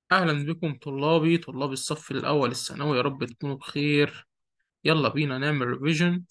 أهلا بكم طلابي طلاب الصف الأول الثانوي يا رب تكونوا بخير يلا بينا نعمل ريفيجن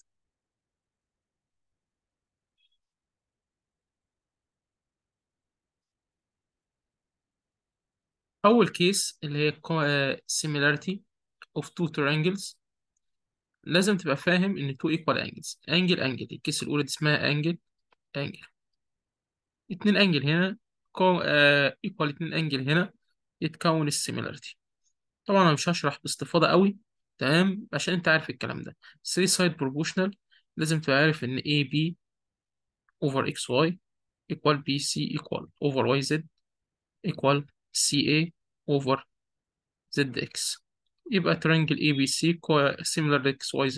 أول كيس اللي هي co- آه، similarity of two triangles لازم تبقى فاهم إن two equal angles angle angle الكيس الأولى دي اسمها angle angle اتنين angle هنا co- آه، equal اتنين angle هنا يتكون السيميلاريتي طبعا أنا مش هشرح باستفاضة قوي تمام عشان أنت عارف الكلام ده 3 side proportional لازم تبقى عارف إن AB over XY equal BC equal over YZ equal CA over ZX يبقى triangle ABC co- similar to XYZ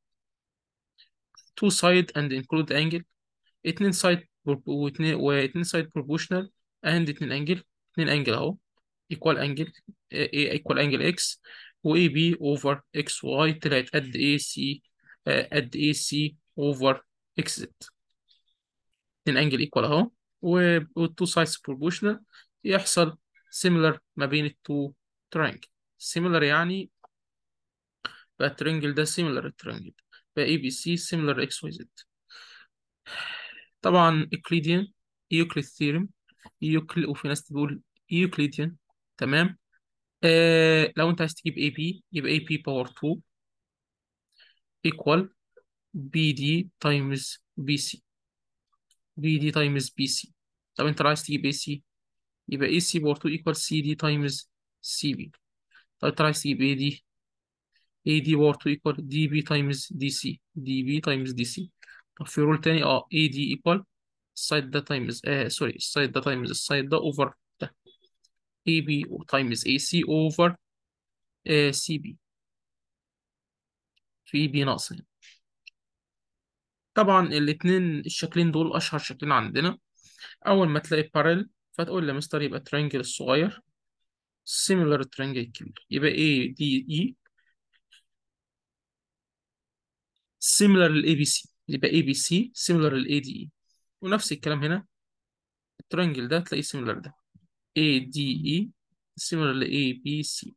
two side and include angle اتنين side pro- واتنين واتنين side proportional and اتنين angle اتنين angle اهو equal angle A equal angle X و AB over XY طلعت قد AC آه، قد AC over XZ اتنين angle equal اهو و و two sides proportional يحصل similar ما بين التو triangle similar يعني بقى الترينجل ده similar الترينجل بقى اي بي سي similar اكس واي زد طبعا Euclidean Euclid theorem Euclid وفي ناس تقول Euclidean تمام آه لو انت عايز تجيب اي بي يبقى اي بي باور 2 equal بي دي times بي سي بي دي times بي سي طب انت لو عايز تجيب اي سي يبقى اي سي باور 2 equal سي دي times سي بي طب انت عايز تجيب اي دي اي دي باور 2 equal دي بي times دي سي دي بي times دي سي طب في رول تاني اه اي دي equal السايد ده تايمز آه سوري السايد ده تايمز السايد ده اوفر ده اي بي تايمز اي سي اوفر سي بي في بي ناقص هنا طبعا الاثنين الشكلين دول اشهر شكلين عندنا اول ما تلاقي بارل فتقول لي مستر يبقى ترينجل الصغير similar ترينجل الكبير يبقى اي دي اي similar للاي بي سي يبقى اي بي سي similar للاي دي اي ونفس الكلام هنا الترينجل ده تلاقيه similar ده اي دي اي similar لاي بي سي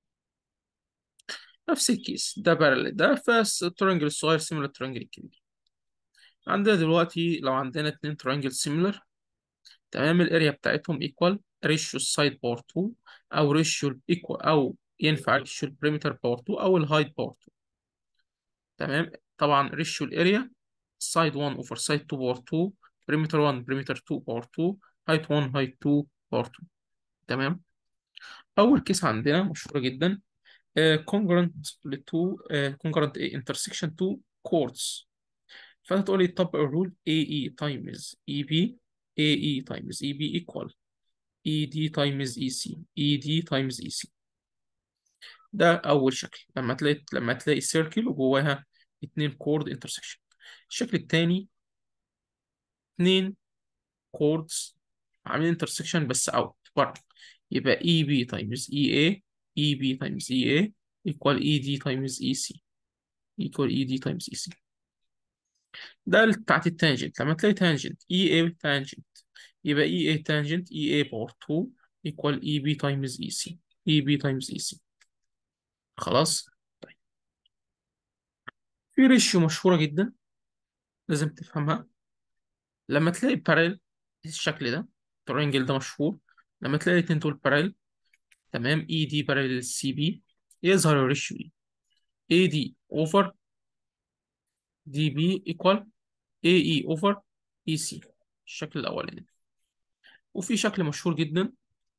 نفس الكيس ده بارل ده فالترينجل الصغير similar للترينجل الكبير عندنا دلوقتي لو عندنا اتنين ترينجل سيميلر تمام الاريا بتاعتهم ايكوال ريشيو السايد باور 2 او ريشيو ايكوال او ينفع ريشيو البريمتر باور 2 او الهايت باور 2 تمام طبعا ريشيو الاريا سايد 1 اوفر سايد 2 باور 2 بريمتر 1 بريمتر 2 باور 2 هايت 1 هايت 2 باور 2 تمام اول كيس عندنا مشهوره جدا كونجرنت لتو كونجرنت ايه انترسكشن 2 كوردز فانت تقول لي طبق الرول AE times EB AE times EB equal ED times EC ED times EC ده أول شكل لما تلاقي لما تلاقي سيركل وجواها اتنين كورد انترسكشن الشكل التاني اتنين كوردز عاملين انترسكشن بس اوت بره يبقى EB times EA EB times EA equal ED times EC equal ED times EC ده بتاعت التانجنت لما تلاقي تانجنت اي اي تانجنت يبقى اي اي تانجنت اي اي باور 2 ايكوال اي بي تايمز اي سي اي بي تايمز اي سي خلاص طيب في ريشيو مشهورة جدا لازم تفهمها لما تلاقي بارل الشكل ده الترينجل ده مشهور لما تلاقي الاتنين دول بارل تمام اي دي بارل سي بي يظهر الريشيو دي اي دي اوفر دي بي ايكوال اي اي اوفر اي سي الشكل الاولاني وفي شكل مشهور جدا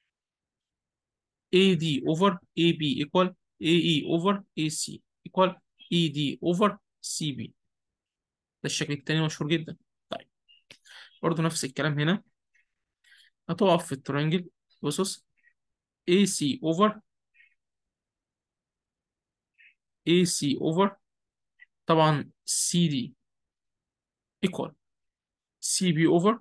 AD over AB equal AE over AC equal ED over CB ده الشكل التاني مشهور جدا طيب برضه نفس الكلام هنا هتقف في الترينجل بصص AC over AC over طبعا CD equal CB over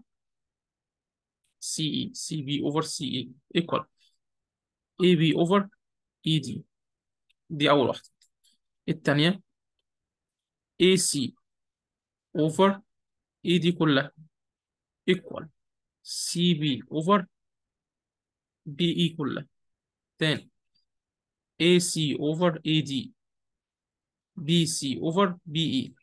CE CB over CE equal AB over ED دي أول واحدة التانية AC over ED كلها equal CB over BE كلها تاني AC over AD BC over BE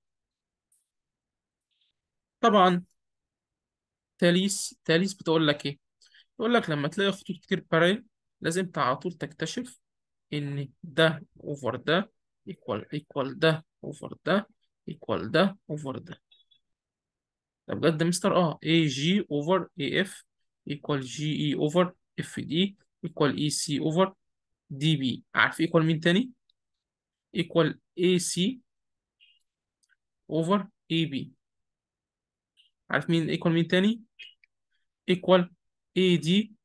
طبعا تاليس تاليس بتقول لك ايه بتقول لك لما تلاقي خطوط كتير بارل لازم على طول تكتشف ان ده اوفر ده ايكوال ايكوال ده اوفر ده ايكوال ده اوفر ده ده بجد يا مستر اه اي جي اوفر اي اف ايكوال جي اي اوفر اف دي ايكوال اي سي اوفر دي بي عارف ايكوال مين تاني ايكوال اي سي اوفر اي بي عارف مين ايكوال مين تاني ايكوال اي دي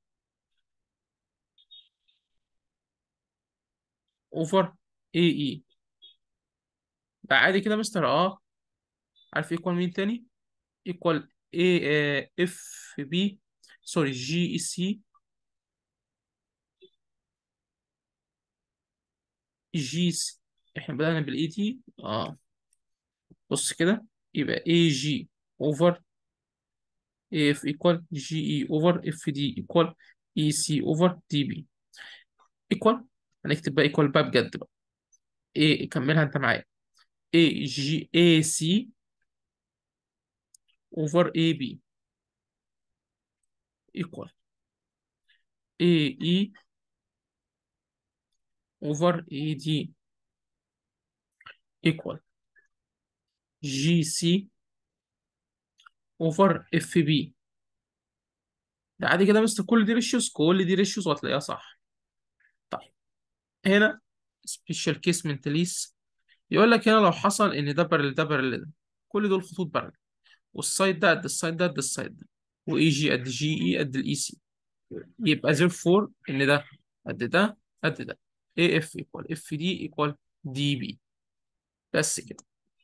اوفر اي اي ده عادي كده يا مستر اه عارف ايكوال مين تاني ايكوال اي اف بي سوري جي اي سي جي سي احنا بدأنا بالاي دي اه بص كده يبقى اي جي اوفر اي اف ايكوال جي اي اوفر اف دي ايكوال اي سي اوفر دي بي ايكوال هنكتب بقى ايكوال بقى بجد بقى ايه كملها انت معايا اي جي اي سي اوفر اي بي ايكوال اي اي اوفر اي دي ايكوال جي سي اوفر اف بي ده عادي كده مستر كل دي ريشيوز كل دي ريشيوز وهتلاقيها صح طيب هنا سبيشال كيس من تليس يقول لك هنا لو حصل ان ده بارل ده بارل ده كل دول خطوط بارل والسايد ده قد السايد ده قد السايد ده واي جي قد جي اي قد الاي سي يبقى زير فور ان ده قد ده قد ده اي اف ايكوال اف دي ايكوال دي بي بس كده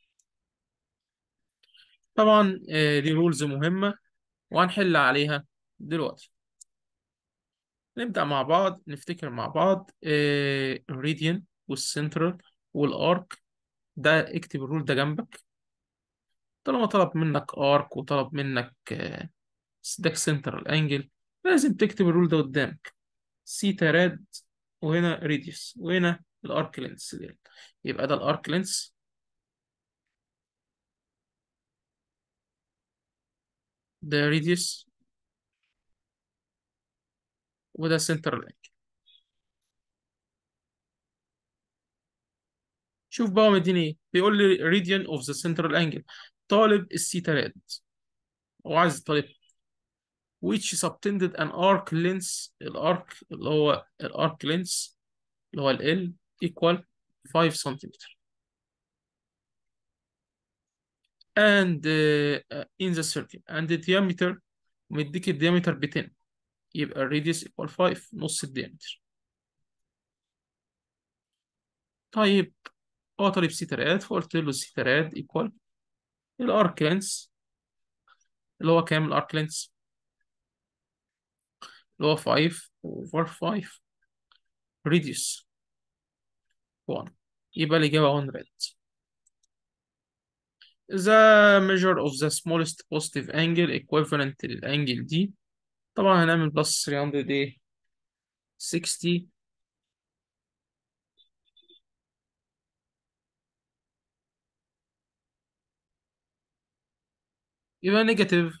طبعا آه، دي رولز مهمة وهنحل عليها دلوقتي نبدأ مع بعض نفتكر مع بعض الريديان والسنترال والارك ده اكتب الرول ده جنبك طالما طلب منك ارك وطلب منك آه، ده سنترال انجل لازم تكتب الرول ده قدامك سيتا راد وهنا ريديوس وهنا الارك لينس يبقى ده الارك لينس ده ريديوس وده سنترال انجل شوف بقى هو مديني ايه بيقول لي راديان اوف ذا سنترال انجل طالب السيتا راد هو عايز طالب which subtended an arc length الارك اللي هو الارك length اللي هو ال L equal 5 سنتيمتر and uh, in the circle and the diameter مديك الديامتر ب 10 يبقى الراديوس equal 5 نص الديامتر طيب هو طالب سيتا راد فقلت له سيتا راد equal الارك length اللي هو كام الارك length اللي هو 5 over 5 radius 1 يبقى الإجابة 1 rad the measure of the smallest positive angle equivalent للأنجل دي طبعا هنعمل بلس 300 ايه 60 يبقى نيجاتيف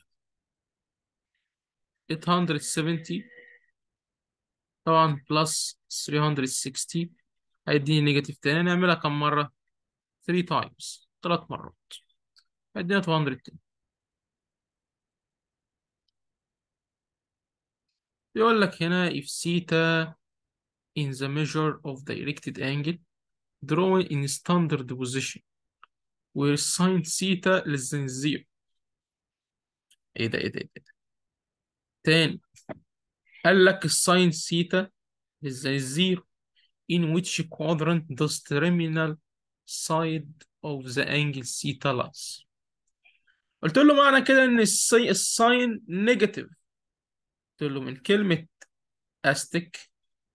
870 طبعا بلس 360 هيديني نيجاتيف تاني نعملها كم مرة 3 تايمز 3 مرات هيدينا 210 يقول لك هنا if theta in the measure of directed angle drawn in standard position where sin theta less than zero ايه ده ايه ده ايه ده تاني قال لك الساين ثيتا ازاي الزيرو in which quadrant does terminal side of the angle theta lies قلت له معنى كده ان السي... الساين نيجاتيف قلت له من كلمة استك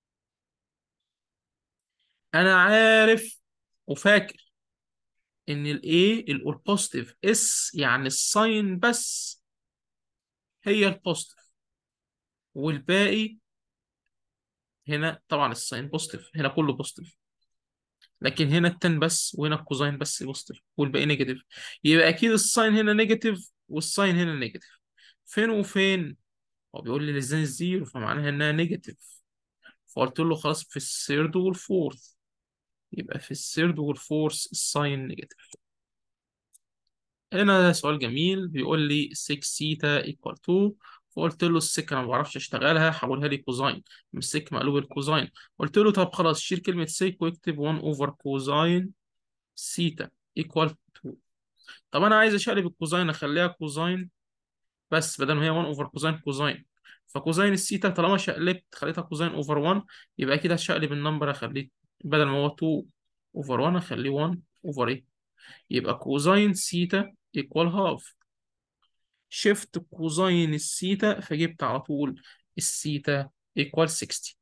انا عارف وفاكر ان الايه البوزيتيف اس يعني الساين بس هي البوزيتيف والباقي هنا طبعا الساين بوزيتيف هنا كله بوزيتيف لكن هنا التن بس وهنا الكوزاين بس بوزيتيف والباقي نيجاتيف يبقى اكيد الساين هنا نيجاتيف والساين هنا نيجاتيف فين وفين هو بيقول لي لزان الزيرو فمعناها انها نيجاتيف فقلت له خلاص في الثيرد والفورث يبقى في الثيرد والفورث الساين نيجاتيف هنا سؤال جميل بيقول لي 6 سيتا ايكوال 2 فقلت له السك انا ما بعرفش اشتغلها حولها لي كوزاين من السك مقلوب الكوزاين قلت له طب خلاص شيل كلمه سيك واكتب 1 اوفر كوزاين سيتا ايكوال 2 طب انا عايز اشقلب الكوزاين اخليها كوزاين بس بدل ما هي 1 اوفر كوزاين كوزاين فكوزاين السيتا طالما شقلبت خليتها كوزاين اوفر 1 يبقى كده هشقلب النمبر اخليه بدل ما هو 2 اوفر 1 اخليه 1 اوفر ايه يبقى كوزاين سيتا ايكوال هاف شيفت كوزاين السيتا فجبت على طول السيتا ايكوال 60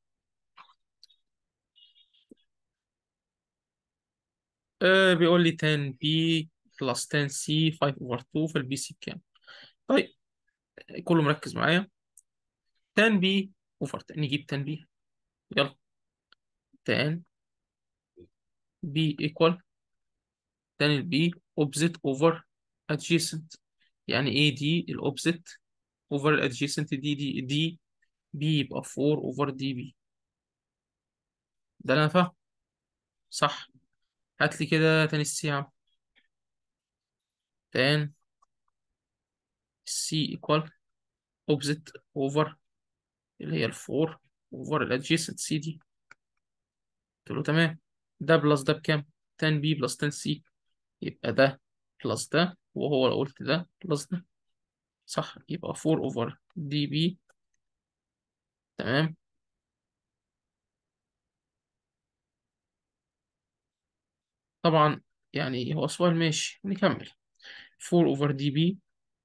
آه بيقول لي 10 بي بلس 10 سي 5 اوفر 2 فالبي سي بكام طيب كله مركز معايا 10 بي اوفر نجيب 10 بي يلا 10 بي ايكوال 10 البي اوبزيت اوفر ادجيسنت يعني ايه دي الاوبزيت اوفر الادجيسنت دي دي دي بي يبقى 4 اوفر دي بي ده اللي انا فاهم صح هات لي كده تاني السي يا عم تان سي ايكوال اوبزيت اوفر اللي هي الفور اوفر الادجيسنت سي دي قلت له تمام ده بلس ده بكام 10 بي بلس 10 سي يبقى ده بلس ده وهو لو قلت ده بلس ده صح يبقى 4 اوفر دي بي تمام طبعا يعني هو سؤال ماشي نكمل 4 اوفر دي بي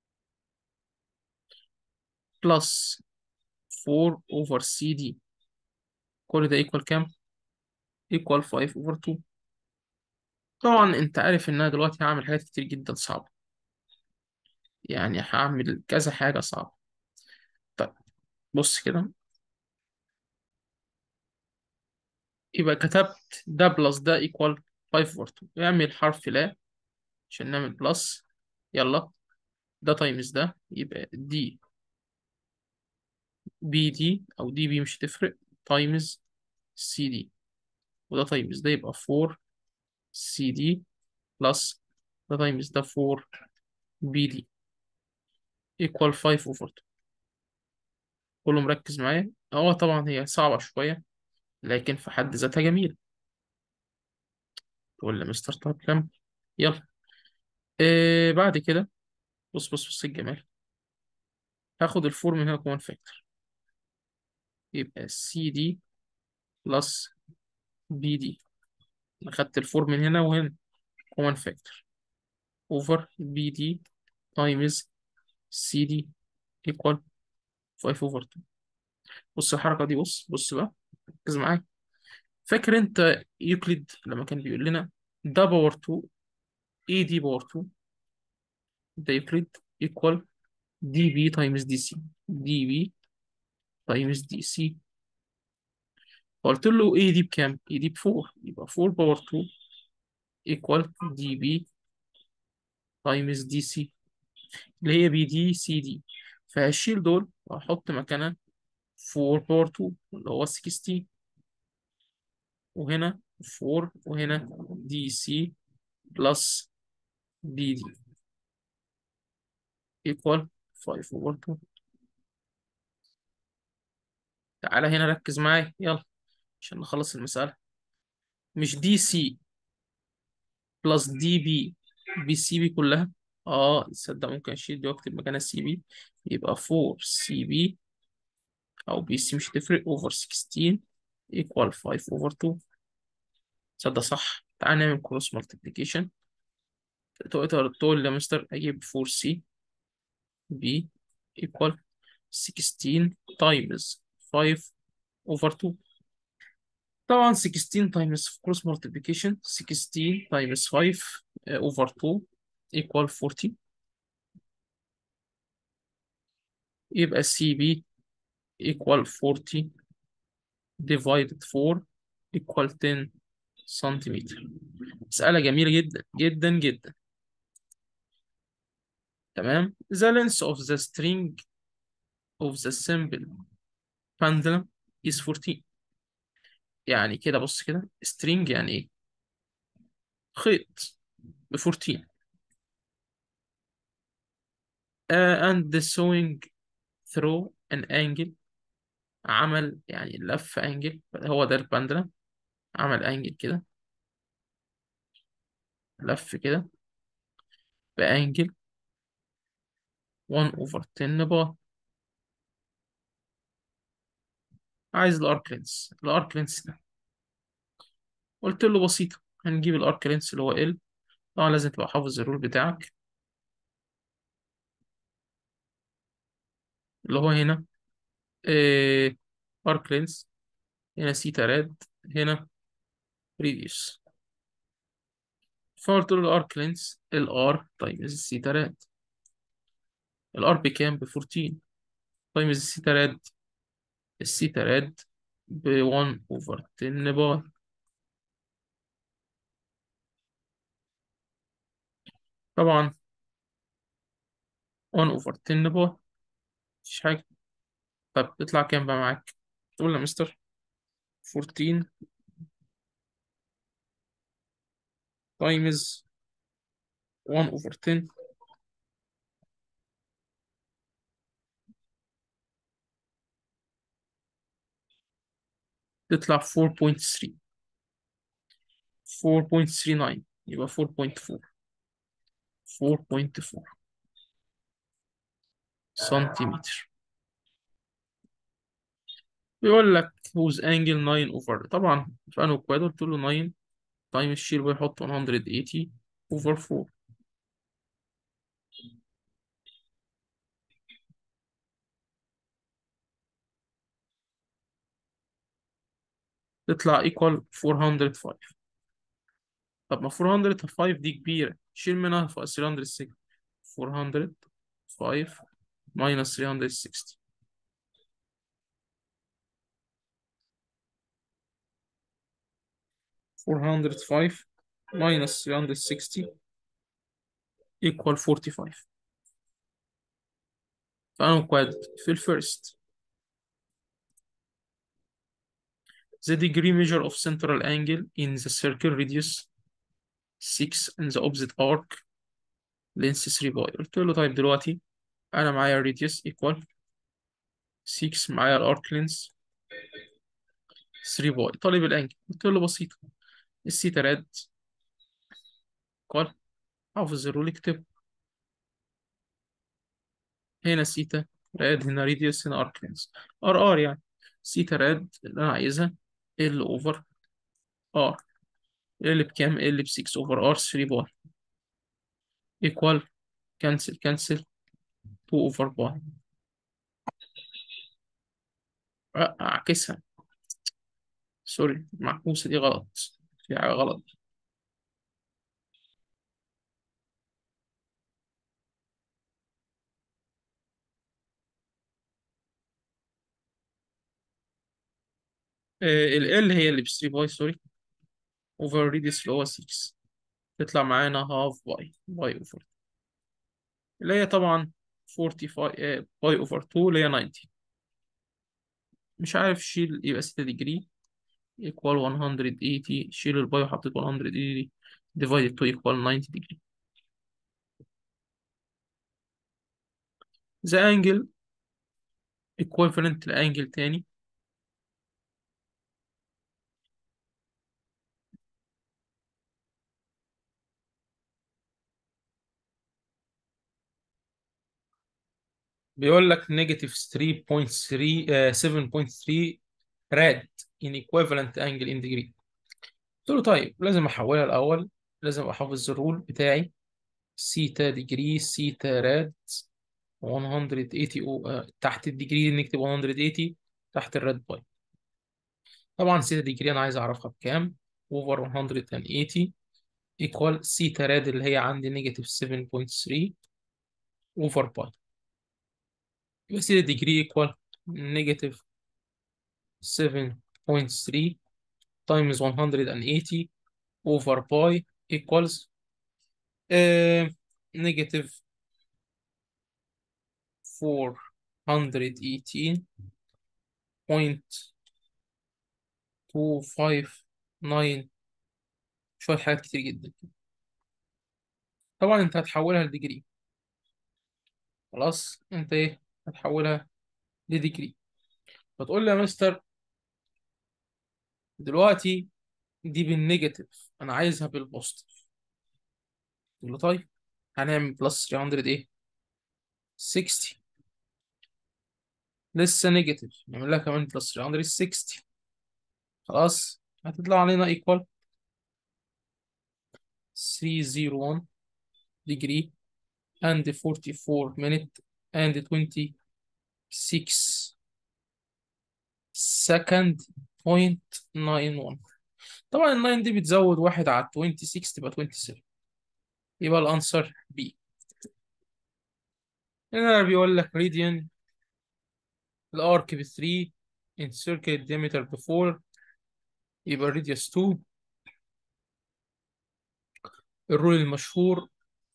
بلس 4 اوفر سي دي كل ده ايكوال كام؟ ايكوال 5 اوفر 2 طبعا انت عارف ان انا دلوقتي هعمل حاجات كتير جدا صعبة يعني هعمل كذا حاجة صعبة طيب بص كده يبقى كتبت ده بلس ده ايكوال 5 اوفر 2 اعمل حرف لا عشان نعمل بلس يلا ده تايمز ده يبقى دي بي دي او دي بي مش هتفرق تايمز سي دي وده تايمز ده يبقى 4 سي دي بلس ده تايمز ده 4 بي دي ايكوال 5 اوفر 2 كله مركز معايا اه طبعا هي صعبة شوية لكن في حد ذاتها جميلة تقول لي مستر طب كم يلا آه بعد كده بص بص بص الجمال هاخد الفور من هنا كمان فاكتور يبقى سي دي بلس بي دي أخدت الفور من هنا وهنا كمان فاكتور اوفر بي دي تايمز سي دي ايكوال 5 اوفر 2 بص الحركة دي بص بص بقى ركز معايا فاكر انت يوكليد لما كان بيقول لنا ده باور 2 اي دي باور 2 ده يوكليد ايكوال دي بي تايمز دي سي دي بي تايمز دي سي قلت له اي دي بكام؟ اي دي ب 4 يبقى 4 باور 2 ايكوال دي بي تايمز دي سي اللي هي بي دي سي دي فهشيل دول واحط مكانها 4 باور 2 اللي هو 16 وهنا 4 وهنا دي سي بلس بي دي ايكوال 5 اوفر 2 تعالى هنا ركز معايا يلا عشان نخلص المسألة مش دي سي بلس دي بي بي سي بي كلها اه تصدق ممكن اشيل دي واكتب مكانها سي بي يبقى 4 سي بي او بي سي مش هتفرق اوفر 16 ايكوال 5 اوفر 2 تصدق صح تعال نعمل كروس مالتيبليكيشن تقدر تقول لي يا مستر اجيب 4 سي بي ايكوال 16 تايمز 5 اوفر 2 طبعا 16 تايمز كروس مالتيبليكيشن 16 تايمز 5 اوفر 2 equal 40 يبقى سي بي equal 40 divided 4 equal 10 سنتيمتر مسألة جميلة جدا جدا جدا تمام the length of the string of the simple pendulum is 14 يعني كده بص كده string يعني ايه خيط ب 14 uh, and the sewing through an angle عمل يعني لف انجل هو ده البندلم عمل انجل كده لف كده بانجل 1 over 10 بار عايز الارك لينس الارك لينس ده قلت له بسيطة هنجيب الارك لينس اللي هو ال طبعا لازم تبقى حافظ الرول بتاعك اللي هو هنا إيه ارك لينس هنا سيتا راد هنا ريديوس فقلت له الارك لينس الار تايمز السيتا راد الار بكام ب 14 تايمز السيتا راد السيتا راد ب 1 اوفر 10 بار طبعا 1 اوفر 10 بار مفيش حاجة طب تطلع كام بقى معاك تقول يا مستر 14 تايمز 1 اوفر 10 تطلع 4.3 4.39 يبقى 4.4 4.4 سنتيمتر بيقول لك whose angle 9 over طبعا في انه كواد قلت له 9 تايم الشيل ويحط 180 over 4 تطلع equal 405 طب ما 405 دي كبيرة شيل منها 360 405 minus 360 405 minus 360 equal 45 فأنا كواد في الفيرست the degree measure of central angle in the circle radius 6 and the opposite arc length 3 باي قلت له طيب دلوقتي أنا معايا radius equal 6 معايا الارك length 3 باي طالب الانجل قلت له بسيطة السيتا راد قال حافظ الرول اكتب هنا سيتا راد هنا راديوس هنا ارك لينس ار ار يعني سيتا راد اللي انا عايزها ال اوفر ار ال بكام ال ب 6 اوفر ار 3 باي ايكوال كنسل كنسل 2 اوفر باي اعكسها سوري المعكوسة دي غلط في حاجة غلط ال L هي اللي ب 3 باي سوري اوفر ريديوس اللي هو 6 تطلع معانا هاف باي باي اوفر اللي هي طبعا 45 باي اوفر 2 اللي هي 90 مش عارف شيل يبقى 6 ديجري equal 180 شيل الباي وحطيت 180 divided 2 equal 90 degree the angle equivalent لانجل تاني بيقول لك نيجاتيف 3.3 آه 7.3 راد in equivalent angle in degree قلت له طيب لازم احولها الاول لازم احافظ الرول بتاعي سيتا ديجري سيتا راد 180 أو آه تحت الديجري نكتب 180 تحت الراد باي طبعا سيتا ديجري انا عايز اعرفها بكام اوفر 180 ايكوال سيتا راد اللي هي عندي نيجاتيف 7.3 اوفر باي يبقى سيتا ديجري ايكوال نيجاتيف 7 0.3 times 180 over pi equals uh, negative 418.259 شوية حاجات كتير جدا طبعا انت هتحولها لديجري خلاص انت ايه هتحولها لديجري فتقول لي يا مستر دلوقتي دي بالنيجاتيف انا عايزها بالبوزيتيف تقول له طيب هنعمل بلس 300 ايه 60 لسه نيجاتيف نعمل لها كمان بلس 360 خلاص هتطلع علينا ايكوال 301 degree and 44 minute and 26 second point 91 طبعا ال 9 دي بتزود واحد على 26 تبقى 27 يبقى الانسر بي هنا بيقول لك radian الارك ب 3 in circle diameter ب 4 يبقى radius 2 الرول المشهور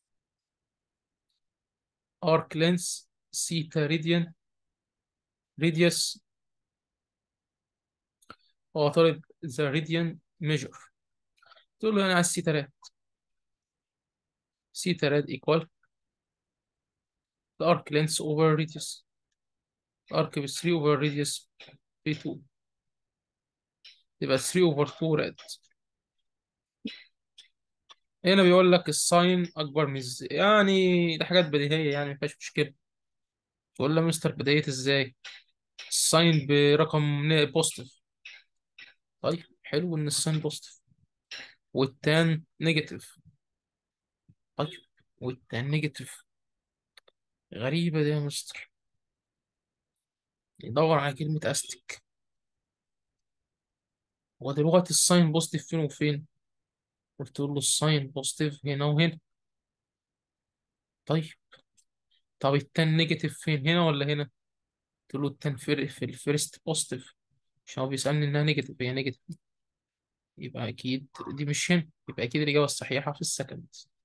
arc length theta radian radius هو طالب the radian measure تقول له انا عايز theta rad theta rad equal the arc length over radius arc ب 3 over radius ب 2 يبقى 3 over 2 rad هنا بيقول لك الساين اكبر من الز... يعني ده حاجات بديهيه يعني ما فيهاش مشكله تقول له مستر بدايه ازاي الساين برقم بوزيتيف طيب حلو ان الساين بوزيتيف والتان نيجاتيف طيب والتان نيجاتيف غريبه دي يا مستر يدور على كلمه استك هو دلوقتي الساين بوزيتيف فين وفين قلت له الساين بوزيتيف هنا وهنا طيب طب التان نيجاتيف فين هنا ولا هنا قلت له التان في, في الفيرست بوزيتيف عشان هو بيسألني انها نيجاتيف هي نيجاتيف يبقى اكيد دي مش هنا يبقى اكيد الاجابه الصحيحه في السكند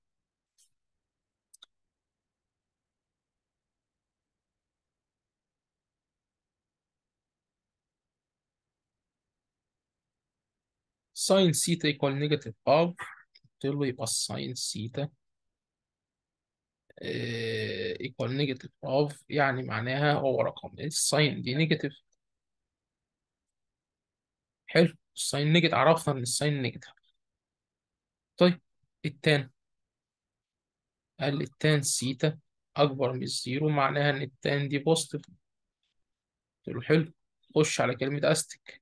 ساين سيتا ايكوال نيجاتيف هاف قلت له يبقى الساين سيتا ايكوال نيجاتيف هاف يعني معناها هو رقم الساين دي نيجاتيف حلو الساين نيجاتيف عرفنا ان الساين نيجاتيف طيب التان قال التان سيتا اكبر من الزيرو معناها ان التان دي بوزيتيف قلت له حلو خش على كلمة استك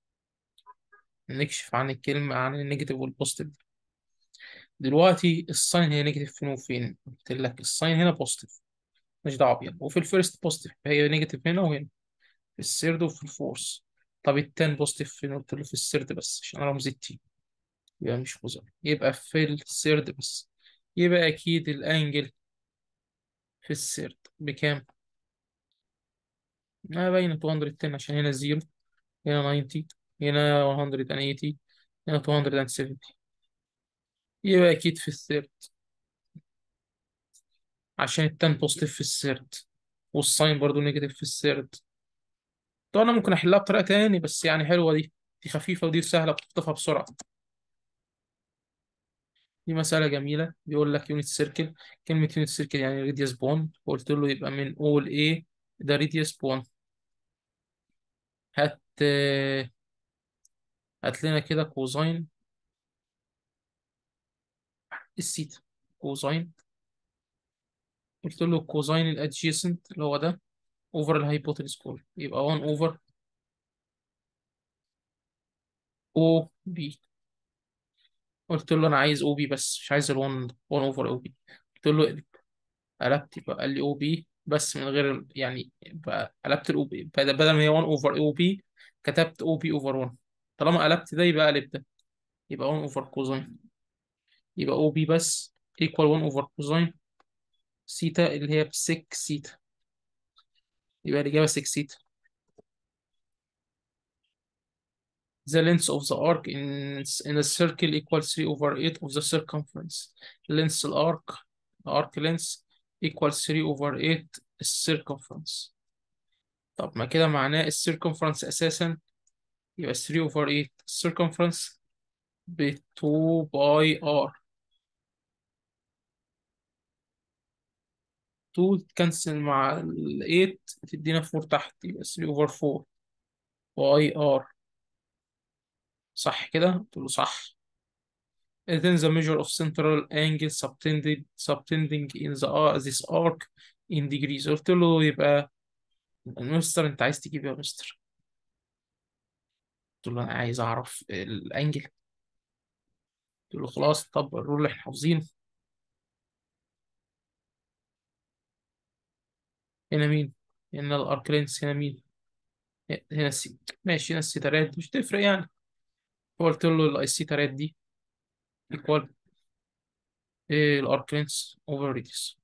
نكشف عن الكلمة عن النيجاتيف والبوزيتيف دلوقتي الساين هي نيجاتيف فين وفين قلت لك الساين هنا بوزيتيف مش دعوة بيها وفي الفيرست بوزيتيف هي نيجاتيف هنا وهنا في الثيرد وفي الفورث طب التان بوزيتيف فين قلت له في الثيرد بس عشان رمز التي يبقى مش خزر يبقى في الثيرد بس يبقى أكيد الأنجل في الثيرد بكام؟ ما باينة 210 عشان هنا زيرو هنا 90 هنا 180 هنا 270 يبقى أكيد في الثيرد عشان التان بوزيتيف في الثيرد والساين برضو نيجاتيف في الثيرد طبعا أنا ممكن أحلها بطريقة تاني بس يعني حلوة دي دي خفيفة ودي سهلة بتخطفها بسرعة دي مسألة جميلة بيقول لك يونت سيركل كلمة يونت سيركل يعني راديوس بون قلت له يبقى من اول ايه ده راديوس بون هات هات لنا كده كوزاين السيتا كوزاين قلت له كوزاين الادجيسنت اللي هو ده اوفر الهايبوتنس كله يبقى 1 اوفر او بي قلت له انا عايز او بي بس مش عايز ال 1 1 اوفر او بي قلت له اقلب قلبت يبقى قال لي او بي بس من غير يعني يبقى قلبت الاو بي بدل ما هي 1 اوفر او بي كتبت او بي اوفر 1 طالما قلبت ده يبقى قلب ده يبقى 1 اوفر كوزاين يبقى او بي بس ايكوال 1 اوفر كوزاين سيتا اللي هي ب 6 سيتا يبقى الإجابة 6 سيتا the length of the arc in in a circle equals 3 over 8 of the circumference length الارك arc length equals 3 over 8 الcircumference طب ما كده معناه الcircumference اساسا يبقى 3 over 8 circumference ب 2 باي r 2 تكنسل مع ال 8 تدينا 4 تحت يبقى 3 over 4 باي r صح كده؟ قلت له صح then the measure of central angle subtended subtending in the uh, this arc in degrees قلت له يبقى مستر انت عايز تجيب إيه يا مستر قلت له انا عايز اعرف الانجل قلت له خلاص طب الرول اللي احنا حافظينه هنا مين هنا الارك لينس هنا مين هنا السي ماشي هنا السيتارات مش تفرق يعني قلت له السيتارات دي ايكوال ايه الارك لينس اوفر ريديوس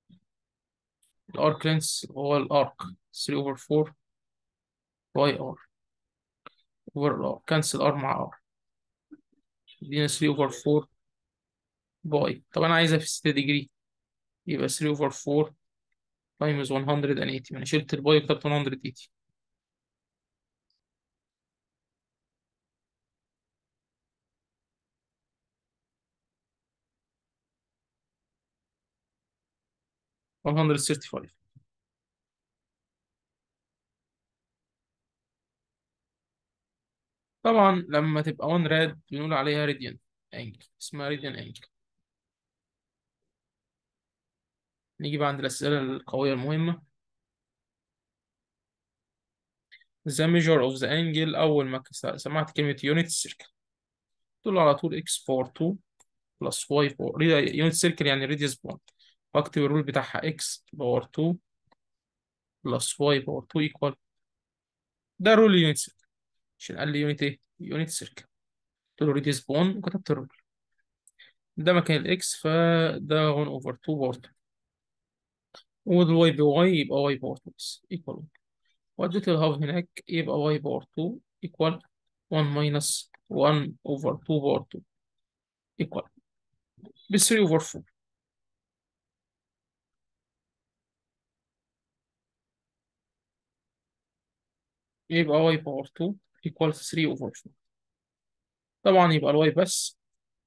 الارك لينس هو الارك 3 اوفر 4 باي ار اوفر الار كنسل ار مع ار ادينا 3 اوفر 4 باي طب انا عايزها في 6 ديجري يبقى 3 اوفر 4 تايمز 180 انا شلت الباي وكتبت 180 135 طبعا لما تبقى 1 راد بنقول عليها راديان انجل اسمها راديان انجل نيجي بقى عند الأسئلة القوية المهمة the measure of the angle أول ما كس- سمعت كلمة unit circle تقول له على طول x باور 2 plus y باور unit circle يعني radius 1 واكتب الرول بتاعها x باور 2 plus y باور 2 equal ده رول unit circle عشان قال لي unit ايه؟ unit circle قلت له radius ب 1 وكتبت الرول ده مكان الاكس فده 1 over 2 باور 2 والواي بواي يبقى y باور 2 بس equal واديت الهاف هناك يبقى y باور 2 equal 1 minus 1 over 2 باور 2 equal ب 3 over 4 يبقى y باور 2 equal 3 over 4 طبعا يبقى الواي بس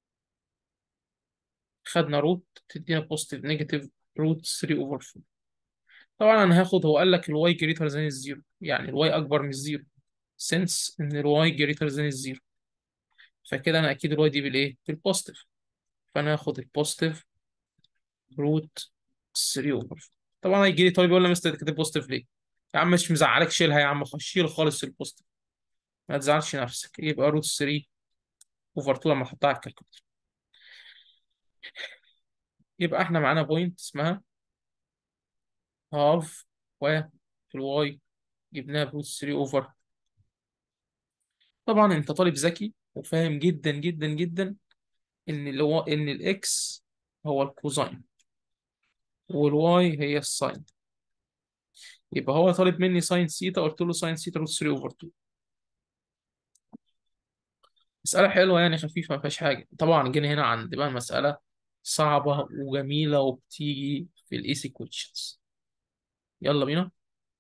خدنا روت تدينا بوزيتيف نيجاتيف روت 3 over 4 طبعا انا هاخد هو قال لك الواي جريتر ذان الزيرو يعني الواي اكبر من الزيرو since ان الواي جريتر ذان الزيرو فكده انا اكيد الواي دي بالايه بالبوزيتيف فانا هاخد البوزيتيف روت 3 over 4 طبعا هيجي لي طالب يقول لي يا مستر كاتب بوزيتيف ليه يا عم مش مزعلك شيلها يا عم خش شيل خالص البوزيتيف ما تزعلش نفسك يبقى روت 3 اوفر 2 لما احطها على الكالكوليتر يبقى احنا معانا بوينت اسمها هاف و في الواي جبناها بروت 3 اوفر طبعا انت طالب ذكي وفاهم جدا جدا جدا ان اللي هو ان الاكس هو الكوزاين والواي هي الساين يبقى هو طالب مني ساين سيتا قلت له ساين سيتا روت 3 اوفر 2 مسألة حلوة يعني خفيفة ما فيهاش حاجة طبعا جينا هنا عند بقى مسألة صعبة وجميلة وبتيجي في الايسي كويشنز يلا بينا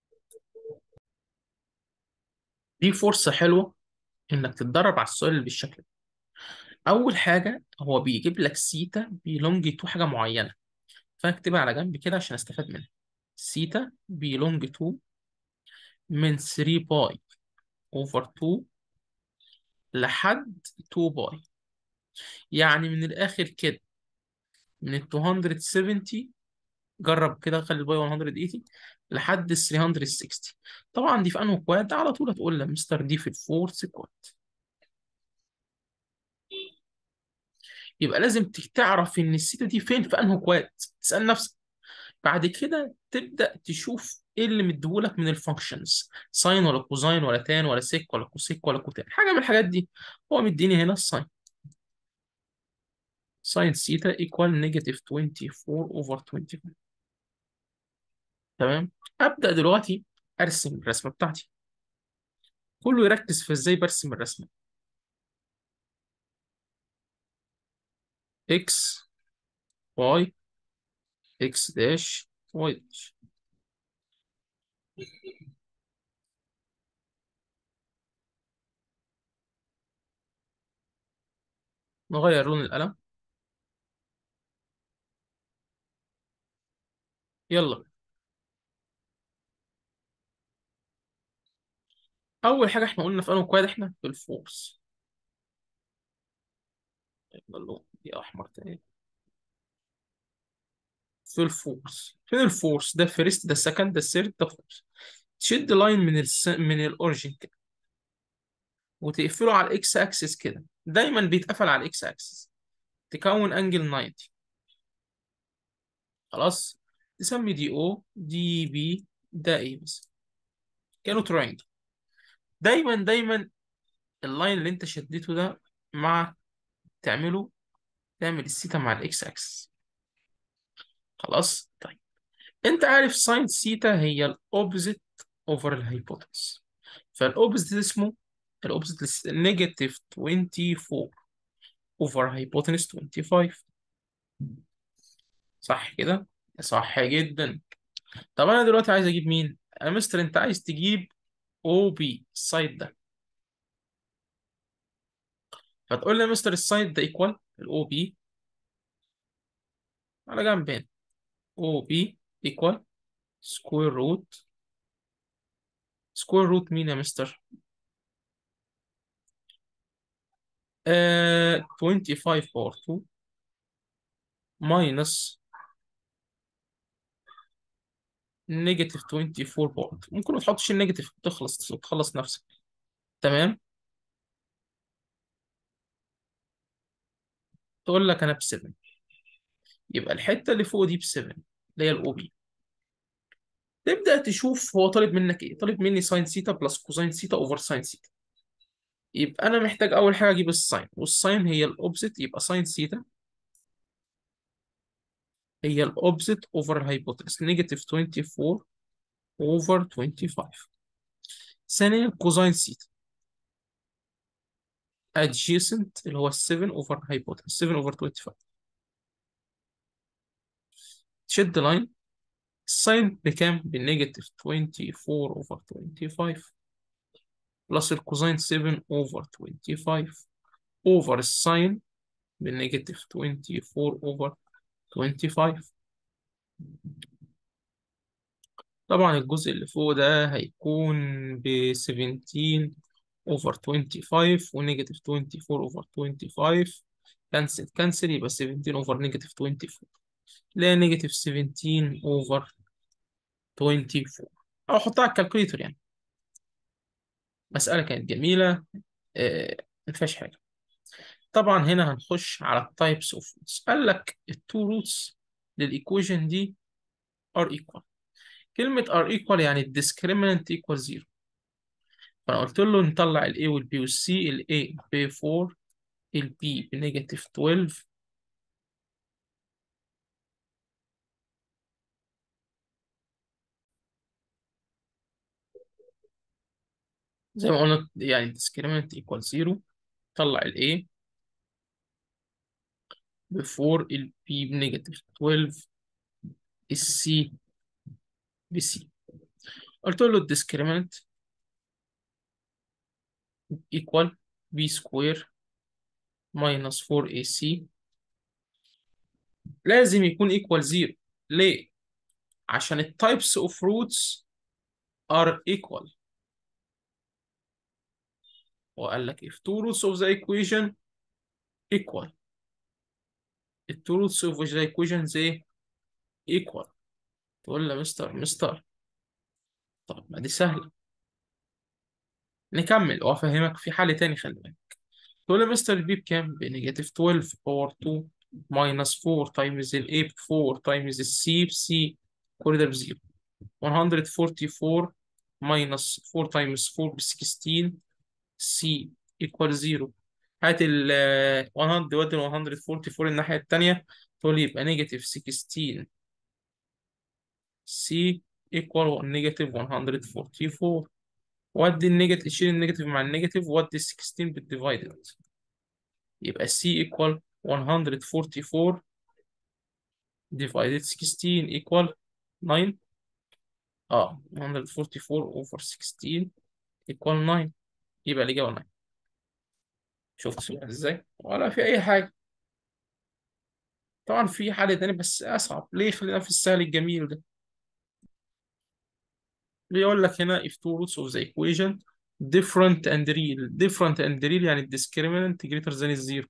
دي فرصة حلوة انك تتدرب على السؤال اللي بالشكل ده اول حاجة هو بيجيب لك سيتا بيلونج تو حاجة معينة فاكتبها على جنب كده عشان استفاد منها سيتا بيلونج تو من 3 باي اوفر 2 لحد 2 باي يعني من الاخر كده من ال 270 جرب كده خلي الباي 180 لحد ال 360 طبعا دي في انه كواد على طول هتقول لي مستر دي في الفورث كواد يبقى لازم تعرف ان السيتا دي فين في انه كواد تسال نفسك بعد كده تبدا تشوف ايه اللي مديهولك من الفانكشنز ساين ولا كوزاين ولا تان ولا سيك ولا كوسيك ولا كوتان حاجه من الحاجات دي هو مديني هنا الساين ساين سيتا ايكوال نيجاتيف 24 اوفر 25 تمام ابدا دلوقتي ارسم الرسمه بتاعتي كله يركز في ازاي برسم الرسمه اكس واي اكس داش واي داش نغير لون القلم يلا اول حاجه احنا قلنا في انه كواد احنا في الفورس يلا اللون دي احمر تاني في الفورس فين الفورس ده فيرست ده سكند ده ثيرد ده فورس تشد لاين من الس... من الاوريجن كده وتقفله على الاكس اكسس كده دايما بيتقفل على الاكس اكسس تكون انجل 90 خلاص تسمي دي او دي بي ده ايه بس كانوا تراينجل دايما دايما اللاين اللي انت شديته ده مع تعمله تعمل السيتا مع الاكس اكسس خلاص طيب انت عارف ساين سيتا هي الاوبزيت اوفر الهايبوتنس فالاوبزيت اسمه الاوبزيت نيجاتيف 24 اوفر هايبوتنس 25 صح كده صح جدا طب انا دلوقتي عايز اجيب مين يا مستر انت عايز تجيب او بي السايد ده فتقول لي يا مستر السايد ده ايكوال الاو بي على جنبين او بي ايكوال سكوير روت سكوير روت مين يا مستر آه 25 باور 2 ماينس نيجاتيف 24 باور 2 ممكن ما تحطش النيجاتيف تخلص تخلص نفسك تمام تقول لك انا ب 7 يبقى الحته اللي فوق دي ب 7 اللي هي الاو بي تبدا تشوف هو طالب منك ايه طالب مني ساين سيتا بلس كوساين سيتا اوفر ساين سيتا يبقى انا محتاج اول حاجه اجيب الساين والساين هي الاوبزيت يبقى ساين سيتا هي الاوبزيت اوفر الهايبوتنس نيجاتيف 24 اوفر 25 ثانيا كوزاين سيتا adjacent اللي هو 7 اوفر هايبوتنس 7 اوفر 25 تشد لاين الساين بكام؟ بالنيجاتيف 24 اوفر 25 بلس الكوزاين 7 اوفر 25 اوفر الساين بالنيجاتيف 24 اوفر 25 طبعا الجزء اللي فوق ده هيكون ب 17 اوفر 25 ونيجاتيف 24 اوفر 25 كانسل كانسل يبقى 17 اوفر نيجاتيف 24 لا نيجاتيف 17 اوفر 24 او احطها على الكالكوليتر يعني مسألة كانت جميلة آه ما فيهاش حاجة طبعا هنا هنخش على التايبس اوف روتس قال لك التو روتس للايكويشن دي ار ايكوال كلمة ار ايكوال يعني الديسكريمنت ايكوال زيرو فانا قلت له نطلع الاي والبي والسي الاي ب 4 البي بنيجاتيف 12 زي ما قلنا يعني discriminant equal 0 طلع ال A ب 4 ال B بنيجاتيف 12 ال C ب C قلت له discriminant equal B square minus 4AC لازم يكون equal 0 ليه؟ عشان ال types of roots are equal وقال لك if two roots of the equation equal the two roots of the equation زي equal تقول له مستر مستر طب ما دي سهلة نكمل وافهمك في حل تاني خلي بالك تقول له مستر البي بكام؟ بنيجاتيف 12 باور 2 ماينس 4 تايمز الاي ب 4 تايمز السي بسي كل ده بزيرو 144 ماينس 4 تايمز 4 ب 16 سي ايكوال 0 هات ال 100 ودي ال 144 الناحية التانية تقول لي يبقى نيجاتيف 16 سي ايكوال نيجاتيف 144 ودي النيجاتيف شيل النيجاتيف مع النيجاتيف ودي ال 16 بالديفايدد يبقى سي ايكوال 144 divided 16 equal 9 اه 144 over 16 equal 9 يبقى الإجابة 9 شفت السؤال ازاي؟ ولا في أي حاجة طبعا في حل تاني بس أصعب ليه خلينا في السهل الجميل ده بيقول لك هنا if two roots of the equation different and real different and real يعني discriminant greater than zero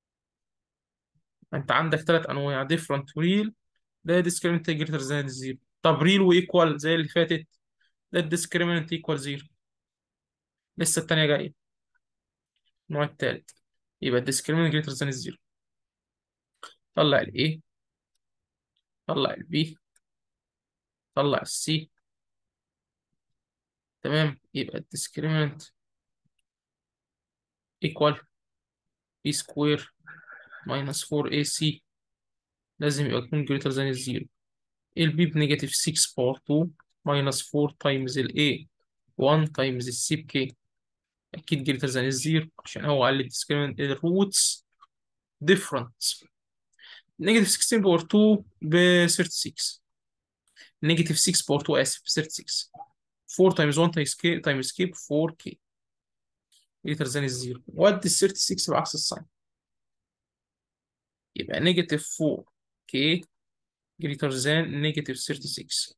انت عندك ثلاث انواع different real ده discriminant greater than zero طب real وايكوال زي اللي فاتت ده discriminant equal zero لسه التانية جاية النوع التالت يبقى discriminant greater than zero طلع ال A طلع ال B طلع ال C تمام يبقى ال discriminant equal B square minus 4AC لازم يبقى يكون greater than الزيرو ال B بنيجاتيف 6 باور 2 minus 4 times ال A 1 times ال C بK أكيد greater than الزيرو عشان هو قال لي discriminant الروتس different نيجاتيف 16 باور 2 ب 36 نيجاتيف 6 باور 2 آسف ب 36 4 times 1 times k times k ب 4k greater than الزيرو ودي ال 36 بعكس الساين يبقى نيجاتيف 4k greater than negative 36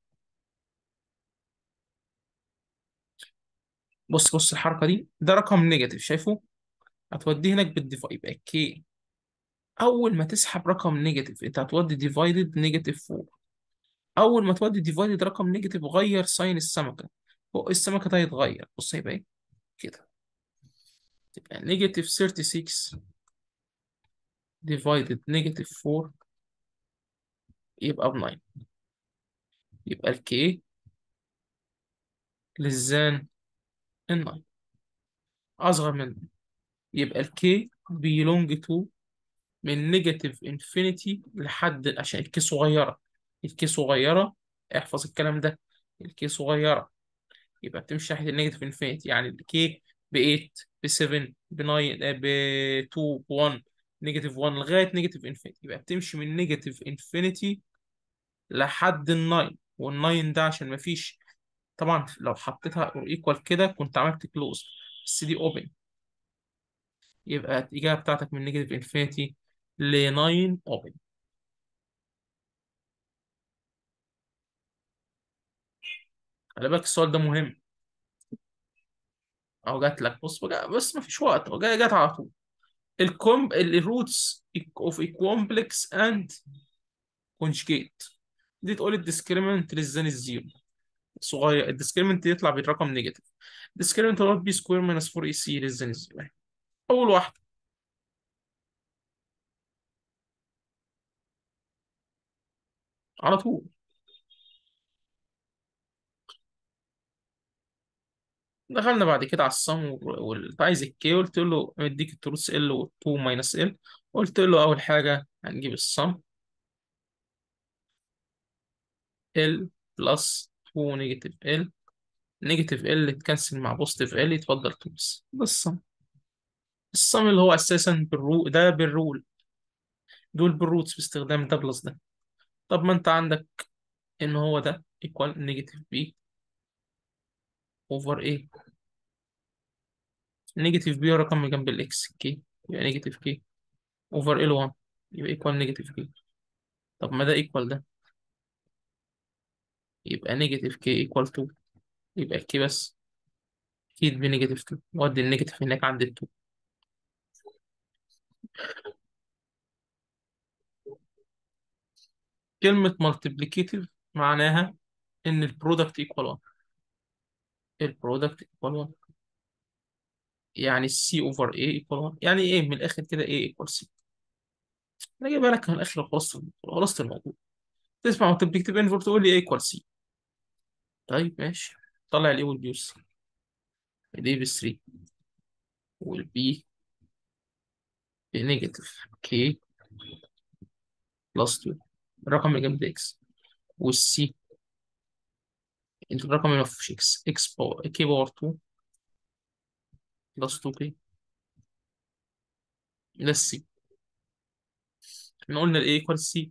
بص بص الحركة دي ده رقم نيجاتيف شايفه هتوديه هناك بالديفايد يبقى k أول ما تسحب رقم نيجاتيف أنت هتودي ديفايدد نيجاتيف 4 أول ما تودي ديفايدد رقم نيجاتيف غير ساين السمكة فوق السمكة ده هيتغير بص هيبقى إيه كده تبقى نيجاتيف 36 divided نيجاتيف 4 يبقى ب 9 يبقى الكي للزان ال 9 أصغر من يبقى الكي belong to من نيجاتيف انفينيتي لحد عشان الكي صغيرة الكي صغيرة احفظ الكلام ده الكي صغيرة يبقى بتمشي ناحية النيجاتيف انفينيتي يعني الكي ب 8 ب 7 ب 9 ب 2 ب 1 نيجاتيف 1 لغاية نيجاتيف انفينيتي يبقى بتمشي من نيجاتيف انفينيتي لحد ال 9 وال 9 ده عشان مفيش طبعا لو حطيتها ايكوال كده كنت عملت كلوز بس دي اوبن يبقى الإجابة بتاعتك من نيجاتيف انفينيتي ل 9 اوبن خلي بالك السؤال ده مهم اهو جات لك بص بقى بس ما فيش وقت اهو جاي جات على طول الكوم الروتس اوف كومبلكس اند كونجكيت دي تقول الديسكريمنت للزان الزيرو صغير الديسكريمنت يطلع بالرقم نيجاتيف الديسكريمنت هو بي سكوير ماينس 4 اي سي للزان الزيرو اول واحده على طول دخلنا بعد كده على الصم وانت عايز الكي قلت له مديك التروس ال و 2 ماينس ال قلت له اول حاجه هنجيب الصم ال بلس 2 نيجاتيف ال نيجاتيف ال تكنسل مع بوزيتيف ال يتفضل تونس ده الصم الصم اللي هو اساسا بالرو ده بالرول دول بالروتس باستخدام ده بلس ده طب ما انت عندك ان هو ده ايكوال نيجاتيف بي اوفر ايه نيجاتيف بي رقم جنب الاكس كي يبقى نيجاتيف كي اوفر ال 1 يبقى ايكوال نيجاتيف كي طب ما ده ايكوال ده يبقى نيجاتيف كي ايكوال 2 يبقى الكي بس اكيد بنيجاتيف 2 ودي النيجاتيف هناك عند ال 2 كلمة multiplicative معناها إن البرودكت equal 1 البرودكت equal 1 يعني C over A equal 1 يعني إيه من الآخر كده A equal C أنا جايبها لك من الآخر خلاصة خلاصة الموضوع تسمع multiplicative inverse تقول لي A equal C طيب ماشي طلع ال A وال B وال C ال A ب 3 وال B بنيجاتيف K بلس 2 الرقم اللي جنب X والسي الرقم اللي ما فيهوش X X باور K باور 2 بلس 2 K ده السي احنا قلنا الايه ايكوال سي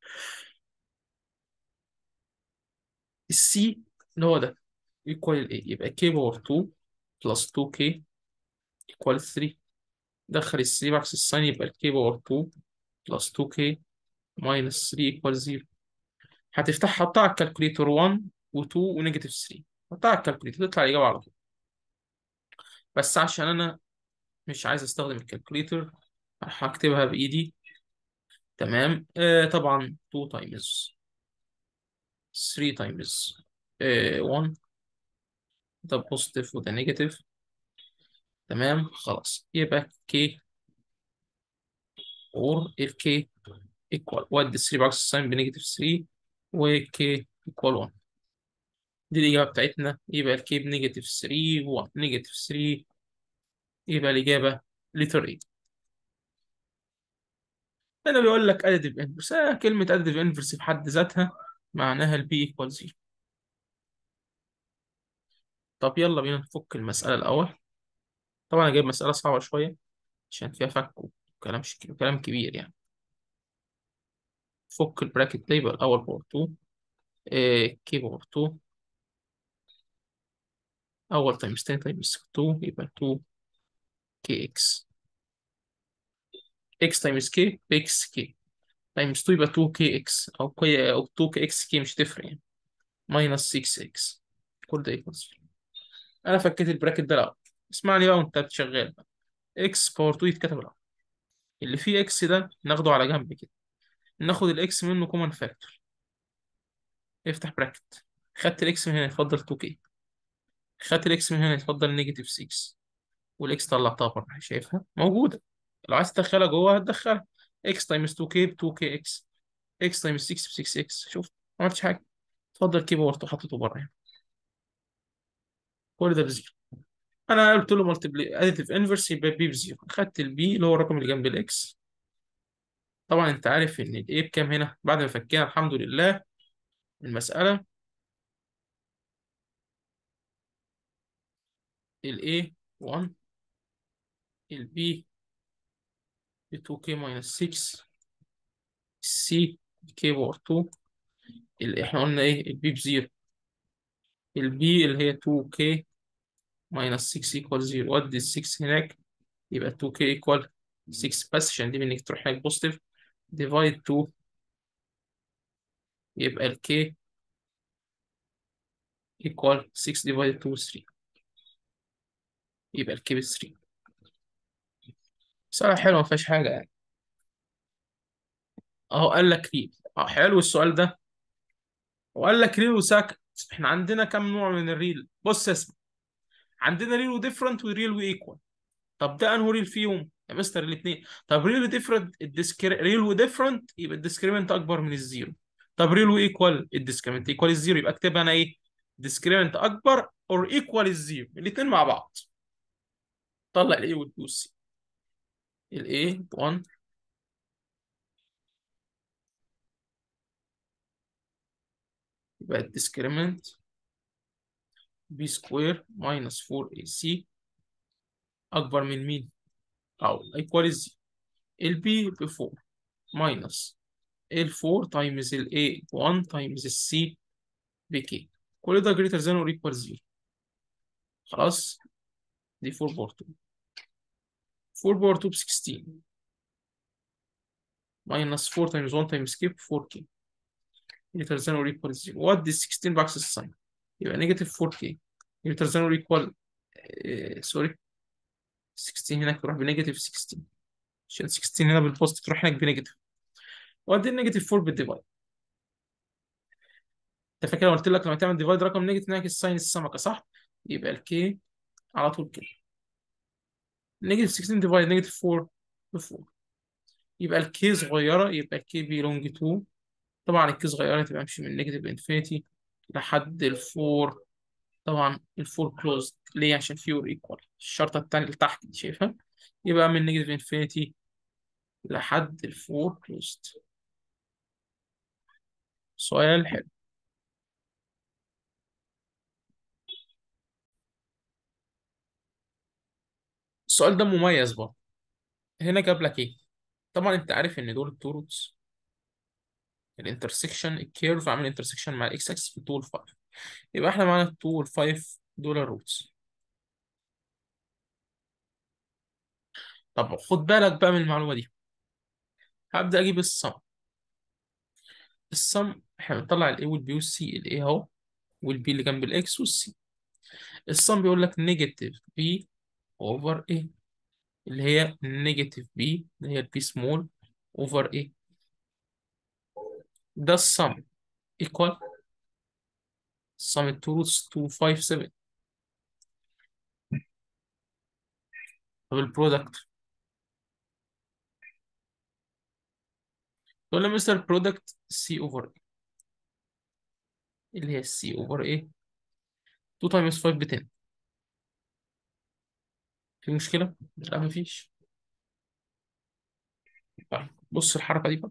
السي اللي هو ده ايكوال الايه يبقى كي باور 2 بلس 2 كي ايكوال 3 دخل السي بعكس الساين يبقى الكي باور 2 بلس 2 كي ماينس 3 ايكوال 0 هتفتح حطها على الكالكوليتور 1 و2 ونيجاتيف 3 حطها على الكالكوليتور تطلع الإجابة على طول بس عشان أنا مش عايز أستخدم الكالكوليتور هكتبها بإيدي تمام آه طبعا 2 تايمز 3 تايمز 1 ده بوزيتيف وده نيجاتيف تمام خلاص يبقى كي اور اف كي ايكوال ودي 3 بعكس الساين بنيجاتيف 3 وكي ايكوال 1 دي الإجابة بتاعتنا يبقى الكي بنيجاتيف 3 1 نيجاتيف 3 يبقى الإجابة لتر ايه هنا بيقول لك additive inverse آه كلمة additive inverse في حد ذاتها معناها البي ايكوال 0 طب يلا بينا نفك المسألة الأول طبعا أنا جايب مسألة صعبة شوية عشان فيها فك وكلام ش... كلام كبير يعني فك البراكت ده يبقى الأول باور 2 إيه كي باور 2 أول تايمز تاني تايمز 2 يبقى 2 كي إكس إكس تايمز كي بإكس كي تايمز 2 يبقى 2 كي إكس أو كي أو 2 كي إكس كي مش تفرق يعني ماينس 6 إكس كل ده إيكوال 0 أنا فكيت البراكت ده الأول اسمعني بقى وأنت شغال بقى إكس باور 2 يتكتب الأول اللي فيه إكس ده ناخده على جنب كده ناخد الإكس منه كومن فاكتور افتح براكت خدت الإكس من هنا يتفضل 2 k خدت الإكس من هنا يتفضل نيجاتيف 6 والإكس طلعتها بره شايفها موجودة لو عايز تدخلها جوه هتدخلها إكس تايمز 2 k ب 2 k إكس إكس تايمز 6 ب 6 إكس شوف ما عملتش حاجة اتفضل كيبورد حطيته بره يعني كل ده بزيرو انا قلت له مالتيبلي اديتيف انفرس يبقى بي بزيرو خدت البي اللي هو الرقم اللي جنب الاكس طبعا انت عارف ان الاي بكام هنا بعد ما فكينا الحمد لله المسألة الاي 1 البي ب 2k minus 6 السي k باور 2 اللي احنا قلنا ايه البي بزيرو البي اللي هي 2k minus 6 equal 0 ودي ال 6 هناك يبقى 2k equal 6 بس عشان دي انك تروح هناك بوزيتيف divide 2 يبقى ال k equal 6 divided 2 3 يبقى ال k ب 3 مسألة حلوة ما فيهاش حاجة يعني اهو قال لك ريل اه حلو السؤال ده وقال لك ريل وساكت احنا عندنا كم نوع من الريل بص اسمع عندنا ريل وديفرنت وريل وايكوال طب ده انه ريل فيهم يا مستر الاثنين طب ريل وديفرنت الديسكري ريل وديفرنت يبقى الديسكريمنت اكبر من الزيرو طب ريل وايكوال الديسكريمنت ايكوال الزيرو يبقى اكتبها انا ايه ديسكريمنت اكبر اور ايكوال الزيرو الاثنين مع بعض طلع الاي والبي والسي الاي 1 يبقى الديسكريمنت بي سكوير ماينس 4 اي سي اكبر من مين او ايكوال الزيرو البي ب 4 ماينس ال 4 تايمز ال A 1 تايمز ال C بكي كل ده greater than or equal 0 خلاص دي 4 باور 2 4 باور 2 ب 16 ماينس 4 تايمز 1 تايمز كي ب 4k greater than or equal 0 ودي ال 16 بعكس الساين يبقى نيجاتيف 4k greater than or equal سوري 16 هناك تروح بنيجاتيف 16 عشان 16 هنا بالبوزيتيف تروح هناك بنيجاتيف وادي النيجاتيف 4 بالديفايد انت فاكر قلت لك لما تعمل ديفايد رقم نيجاتيف نعكس ساين السمكه صح؟ يبقى الكي على طول كده نيجاتيف 16 ديفايد نيجاتيف 4 ب 4 يبقى الكي صغيره يبقى الكي بيلونج 2 طبعا الكي صغيره تبقى امشي من نيجاتيف انفينيتي لحد ال 4 طبعا ال 4 كلوزد ليه؟ عشان فيور ايكوال الشرطه الثانيه اللي تحت دي شايفها؟ يبقى من نيجاتيف انفينيتي لحد ال 4 كلوزد سؤال حلو السؤال ده مميز برضه هنا جاب لك ايه طبعا انت عارف ان دول التو روتس الانترسكشن الكيرف عامل انترسكشن مع الاكس اكس في 2 وال5 يبقى احنا معانا 2 وال5 دول الروتس طب خد بالك بقى من المعلومه دي هبدا اجيب الصم الصم احنا بنطلع الاي والبي والسي الاي اهو والبي اللي جنب الاكس والسي الصم بيقول لك نيجاتيف بي اوفر ايه اللي هي نيجاتيف بي اللي هي البي سمول اوفر ايه ده الصم ايكوال sum التو روتس 257 طب البرودكت تقول لي مستر برودكت سي اوفر ايه اللي هي سي اوفر ايه 2 تايمز 5 ب 10 في مشكلة؟ لا مفيش طيب بص الحركة دي بقى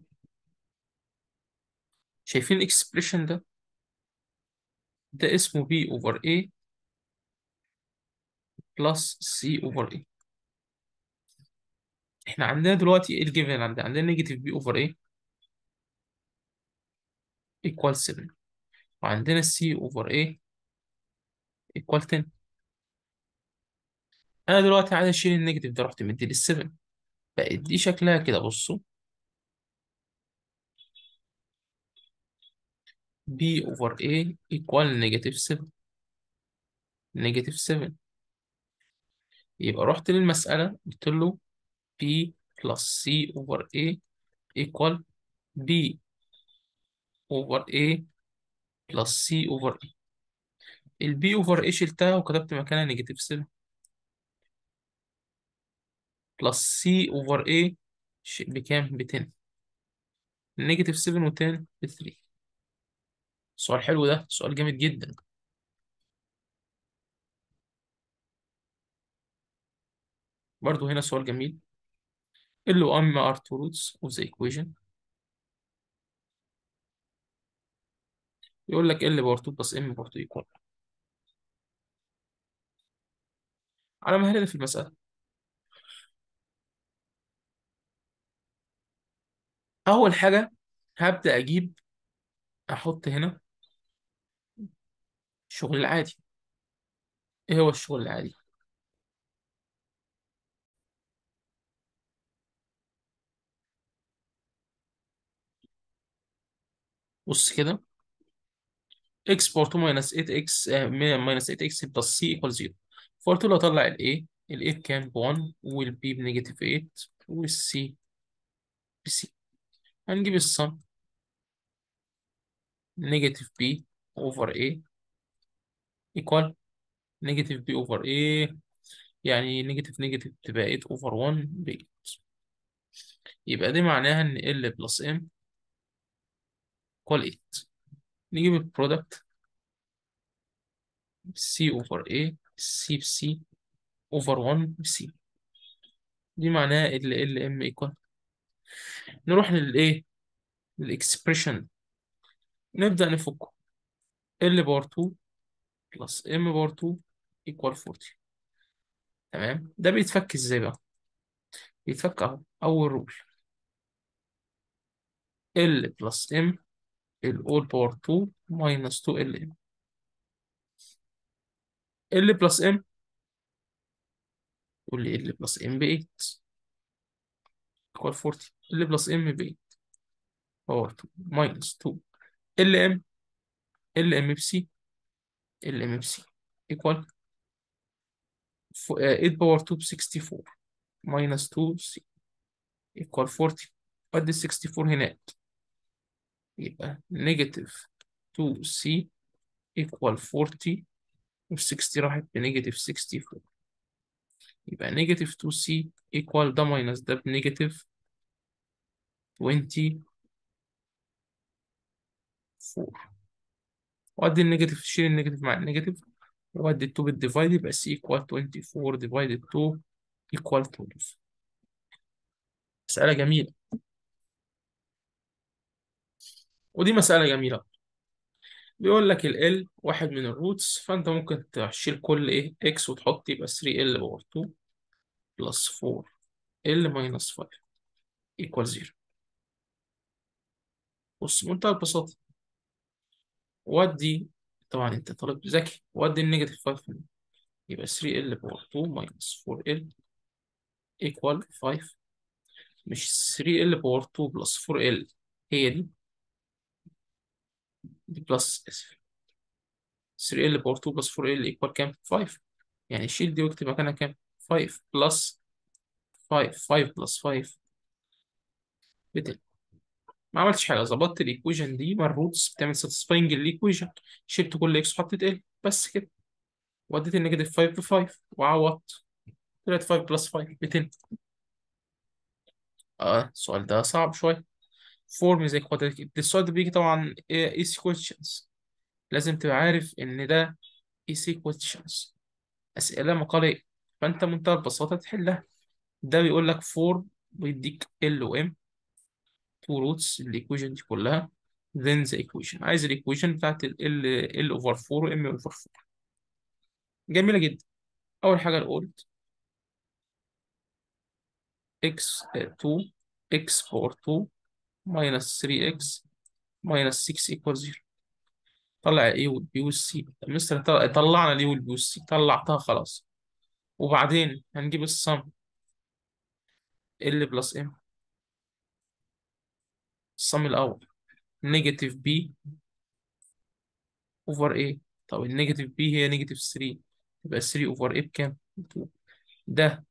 شايفين الاكسبريشن ده ده اسمه بي اوفر ايه بلس سي اوفر ايه احنا عندنا دلوقتي ايه الجيفن عندنا عندنا نيجاتيف بي اوفر ايه ايكوال 7 وعندنا سي اوفر ايه ايكوال 10 انا دلوقتي عايز اشيل النيجاتيف ده رحت مدي لل 7 بقت دي شكلها كده بصوا بي اوفر ايه ايكوال نيجاتيف 7 نيجاتيف 7 يبقى رحت للمسألة قلت له بي بلس سي اوفر ايه ايكوال بي اوفر ايه بلس سي اوفر ايه البي اوفر ايه شلتها وكتبت مكانها نيجاتيف 7 بلس سي اوفر ايه بكام ب 10 نيجاتيف 7 و10 ب 3 سؤال حلو ده سؤال جامد جدا برضو هنا سؤال جميل اللي هو أما are two roots of the equation يقول لك L باور 2 بلس M باور 2 equal على مهلنا في المسألة أول حاجة هبدأ أجيب أحط هنا الشغل العادي إيه هو الشغل العادي؟ بص كده x باور 2 minus 8x آه، minus 8x بلس c equal 0 فقلت له أطلع ال A ال A بكام ب 1 وال B بنيجاتيف 8 وال C ب C هنجيب الصم نيجاتيف B over A equal نيجاتيف B over A يعني نيجاتيف نيجاتيف تبقى 8 over 1 ب 8 يبقى دي معناها إن L بلس M equal 8 نجيب البرودكت C over A C ب C over 1 ب C دي معناها ال ال ام ايكوال نروح للايه للاكسبريشن نبدأ نفكه ال باور 2 بلس ام باور 2 ايكوال 40 تمام ده بيتفك ازاي بقى بيتفك اهو اول رول ال بلس ام الاول باور 2 ماينس 2 ال ام ال بلس ام يقول لي ال بلس ام ب 8 ايكوال 40 ال بلس ام ب 8 باور 2 ماينس 2 ال ام ال ام بسي ال ام بسي ايكوال 8 باور 2 ب 64 ماينس 2 سي ايكوال 40 ادي 64 هناك يبقى نيجاتيف 2 سي ايكوال 40 وال 60 راحت بنيجاتيف 64 يبقى نيجاتيف 2 سي ايكوال ده ماينس ده بنيجاتيف 24 وادي النيجاتيف شيل النيجاتيف مع النيجاتيف وادي 2 بالديفايد يبقى سي ايكوال 24 ديفايدد 2 ايكوال 12 مسألة جميلة ودي مسألة جميلة بيقول لك ال L واحد من الروتس فأنت ممكن تشيل كل إيه إكس وتحط يبقى 3L باور 2 بلس 4L ماينس 5 equal 0 بص منتهى البساطة ودي طبعا انت طالب ذكي ودي النيجاتيف 5 منه. يبقى 3L باور 2 minus 4L equal 5 مش 3L باور 2 بلس 4L هي دي دي بلس اسف 3L باور 2 بلس 4L equal كام 5 يعني شيل دي واكتب مكانها كام 5 بلس 5 5 بلس 5 بتل ما عملتش حاجه ظبطت الايكويشن دي مع الروتس بتعمل ساتسفاينج الايكويشن شلت كل اكس وحطيت ال بس كده وديت النيجاتيف 5 ب 5 وعوضت طلعت 5 بلس 5 ب 10 اه السؤال ده صعب شويه فورم زي كوادراتيك السؤال ده بيجي طبعا ايسي كويشنز لازم تبقى عارف ان ده ايسي كويشنز اسئله مقاليه فانت منتهى البساطه تحلها ده بيقول لك فورم ويديك ال وام تو روتس الايكويشن دي كلها then the equation عايز الايكويشن بتاعت ال ال اوفر 4 و ام اوفر 4 جميله جدا اول حاجه الاولد x 2 x باور 2 minus 3x minus 6 equals 0 طلع الاي والبي والسي مستر طل- طلعنا الاي والبي والسي طلعتها خلاص وبعدين هنجيب الصم ال بلس ام الصم الاول نيجاتيف بي اوفر ايه طب النيجاتيف بي هي نيجاتيف 3 يبقى 3 اوفر ايه بكام 2 ده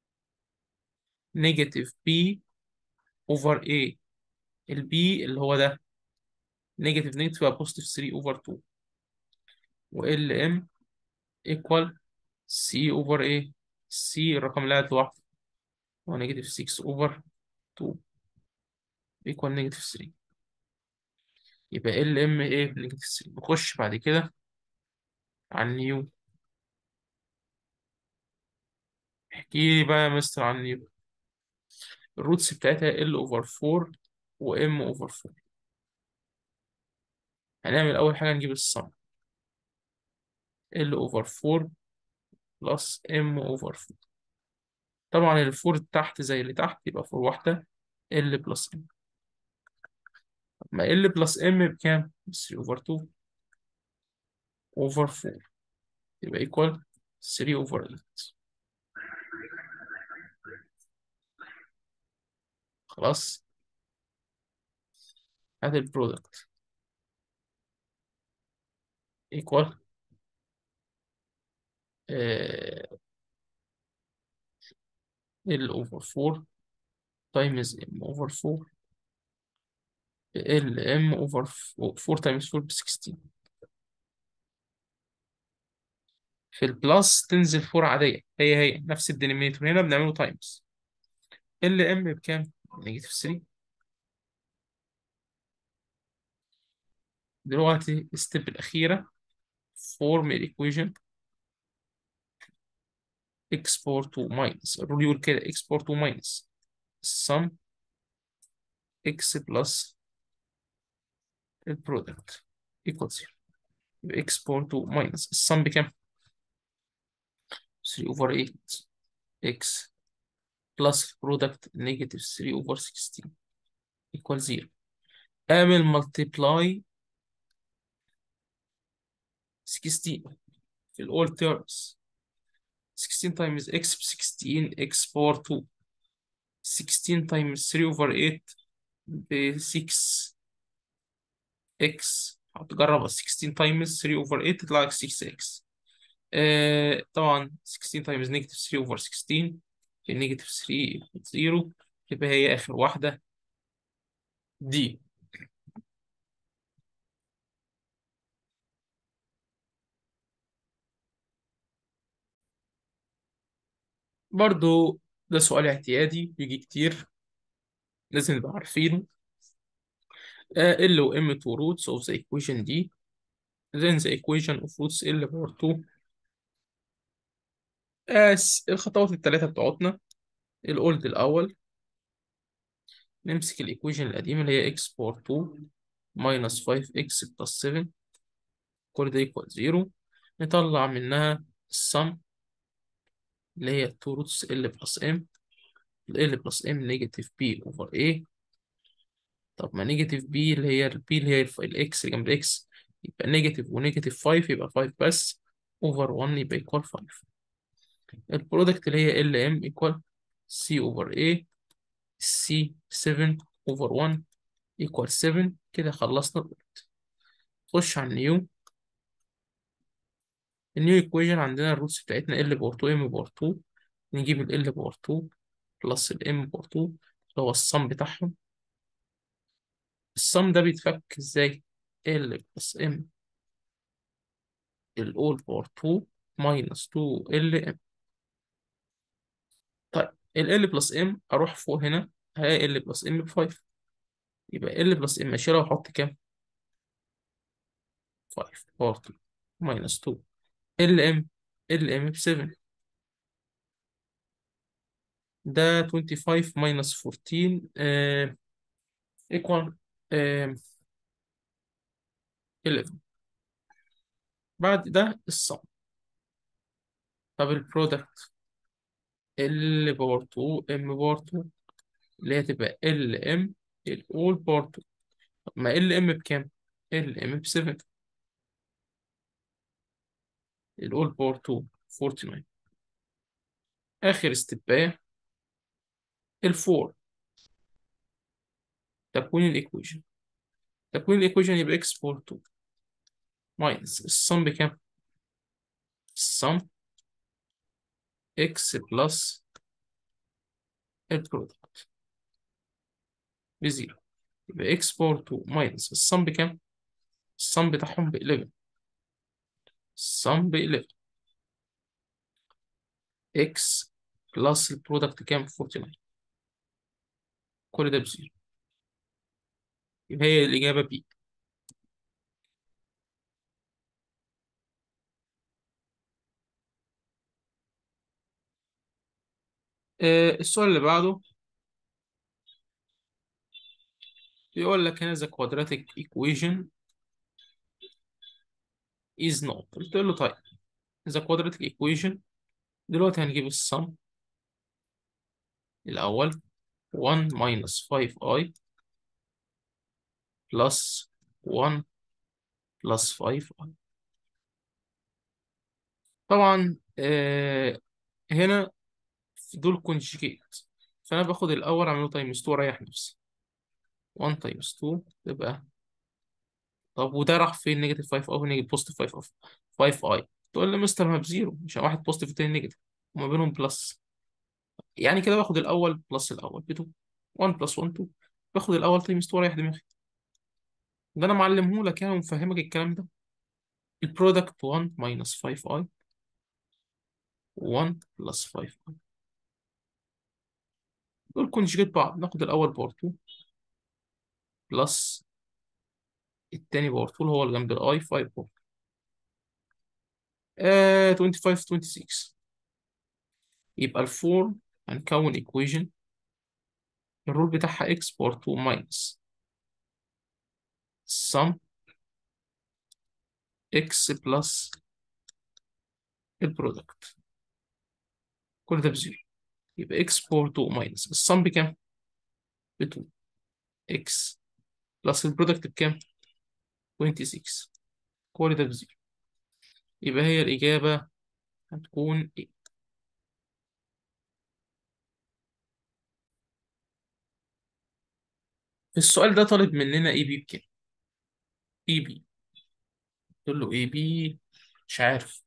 نيجاتيف بي اوفر ايه البي اللي هو ده نيجاتيف نيجاتيف يبقى بوزيتيف 3 اوفر 2 وال ام ايكوال سي اوفر ايه سي الرقم اللي قاعد لوحده هو نيجاتيف 6 اوفر 2 ايكوال نيجاتيف 3 يبقى ال ام ايه بنيجاتيف 3 نخش بعد كده على النيو احكي لي بقى يا مستر عن النيو الروتس بتاعتها ال اوفر 4 وام اوفر 4 هنعمل اول حاجه نجيب الصم ال اوفر 4 بلس ام اوفر 4 طبعا الفور تحت زي اللي تحت يبقى فور واحده ال بلس ام ما ال بلس ام بكام 3 اوفر 2 اوفر 4 يبقى ايكوال 3 اوفر 8 خلاص هات البرودكت ايكوال ال اوفر 4 تايمز ام اوفر 4 ال ام اوفر 4 تايمز 4 ب 16 في البلس تنزل 4 عادية هي هي نفس الدينومينيتور هنا بنعمله تايمز ال ام بكام؟ نيجاتيف 3 دلوقتي الستيب الأخيرة فورم الإيكويجن x باور 2 ماينس الرول يقول كده x باور 2 ماينس sum x بلس البرودكت equal 0 يبقى x باور 2 ماينس السم بكام؟ 3 over 8 x بلس البرودكت نيجاتيف 3 over 16 equal 0 اعمل multiply 16 في ال all terms 16 times x ب 16 x باور 2 16 times 3 over 8 ب 6 x هتجربها 16 times 3 over 8 تطلع لك 6x آه طبعا 16 times negative 3 over 16 في negative 3 equal 0 يبقى هي آخر واحدة دي برضو ده سؤال اعتيادي بيجي كتير لازم نبقى عارفينه آه L و M two roots of the equation دي then the equation of roots L power 2 آه الخطوات الثلاثة بتوعتنا الأولد الأول نمسك الإيكويشن القديمة اللي هي x باور 2 minus 5x plus 7 كل ده equal 0 نطلع منها السم اللي هي 2 roots L plus M ال بلس ام نيجاتيف بي اوفر ايه طب ما نيجاتيف بي اللي هي البي اللي هي الاكس جنب الاكس يبقى نيجاتيف ونيجاتيف 5 يبقى 5 بس اوفر 1 يبقى ايكوال 5 البرودكت اللي هي ال ام ايكوال سي اوفر ايه سي 7 اوفر 1 ايكوال 7 كده خلصنا البرودكت خش على النيو النيو ايكويشن عندنا الروتس بتاعتنا ال باور 2 ام باور 2 نجيب ال ال باور 2 بلس الام باور 2 اللي هو الصم بتاعهم الصم ده بيتفك ازاي ال بلس ام الاول باور 2 ماينس 2 ال ام طيب ال ال بلس ام اروح فوق هنا هلاقي ال بلس ام ب 5 يبقى ال بلس ام اشيلها واحط كام 5 باور 2 ماينس 2 ال ام ال ام ب 7 ده 25 minus 14 آه equal آه 11 بعد ده الصم طب البرودكت ال باور 2 ام باور 2 اللي هي تبقى ال ام الاول باور 2 طب ما ال ام بكام؟ ال ام ب 7 الاول باور 2 49 اخر استباية الفور تكوين الايكويشن تكوين الايكويشن يبقى اكس باور 2 ماينس الصم بكام؟ الصم اكس بلس البرودكت بزيرو يبقى اكس باور 2 ماينس الصم بكام؟ الصم بتاعهم ب 11 الصم ب 11 اكس بلس البرودكت كام؟ 49 كل ده بزيرو يبقى هي الإجابة بي آه السؤال اللي بعده بيقول لك هنا the quadratic equation is not قلت له طيب the quadratic equation دلوقتي هنجيب السم الأول 1 minus 5i plus 1 plus 5i طبعا آه هنا دول كونجيجيت فأنا باخد الأول أعمله تايمز 2 وأريح نفسي 1 تايمز 2 تبقى طب وده راح فين نيجاتيف 5 او نيجاتيف بوزيتيف 5 اوف 5 اي تقول لي مستر ما بزيرو مش واحد بوزيتيف والتاني نيجاتيف وما بينهم بلس يعني كده باخد الاول بلس الاول ب 2 1 بلس 1 2 باخد الاول تايمز 2 ورايح دماغي ده انا معلمه لك يعني ومفهمك الكلام ده البرودكت 1 ماينس 5 اي 1 بلس 5 اي دول كونجيجيت بعض ناخد الاول باور 2 بلس التاني باور 2 اللي هو اللي جنب الاي 5 باور آه 25 26 يبقى الفور هنكون equation الرول بتاعها x باور 2 minus sum x plus البرودكت كل ده بزيرو يبقى x باور 2 minus السم بكام؟ ب 2 x بلس البرودكت بكام؟ 26 كل ده بزيرو يبقى هي الإجابة هتكون إيه؟ السؤال ده طالب مننا اي بي بكام؟ اي بي قلت له اي بي مش عارف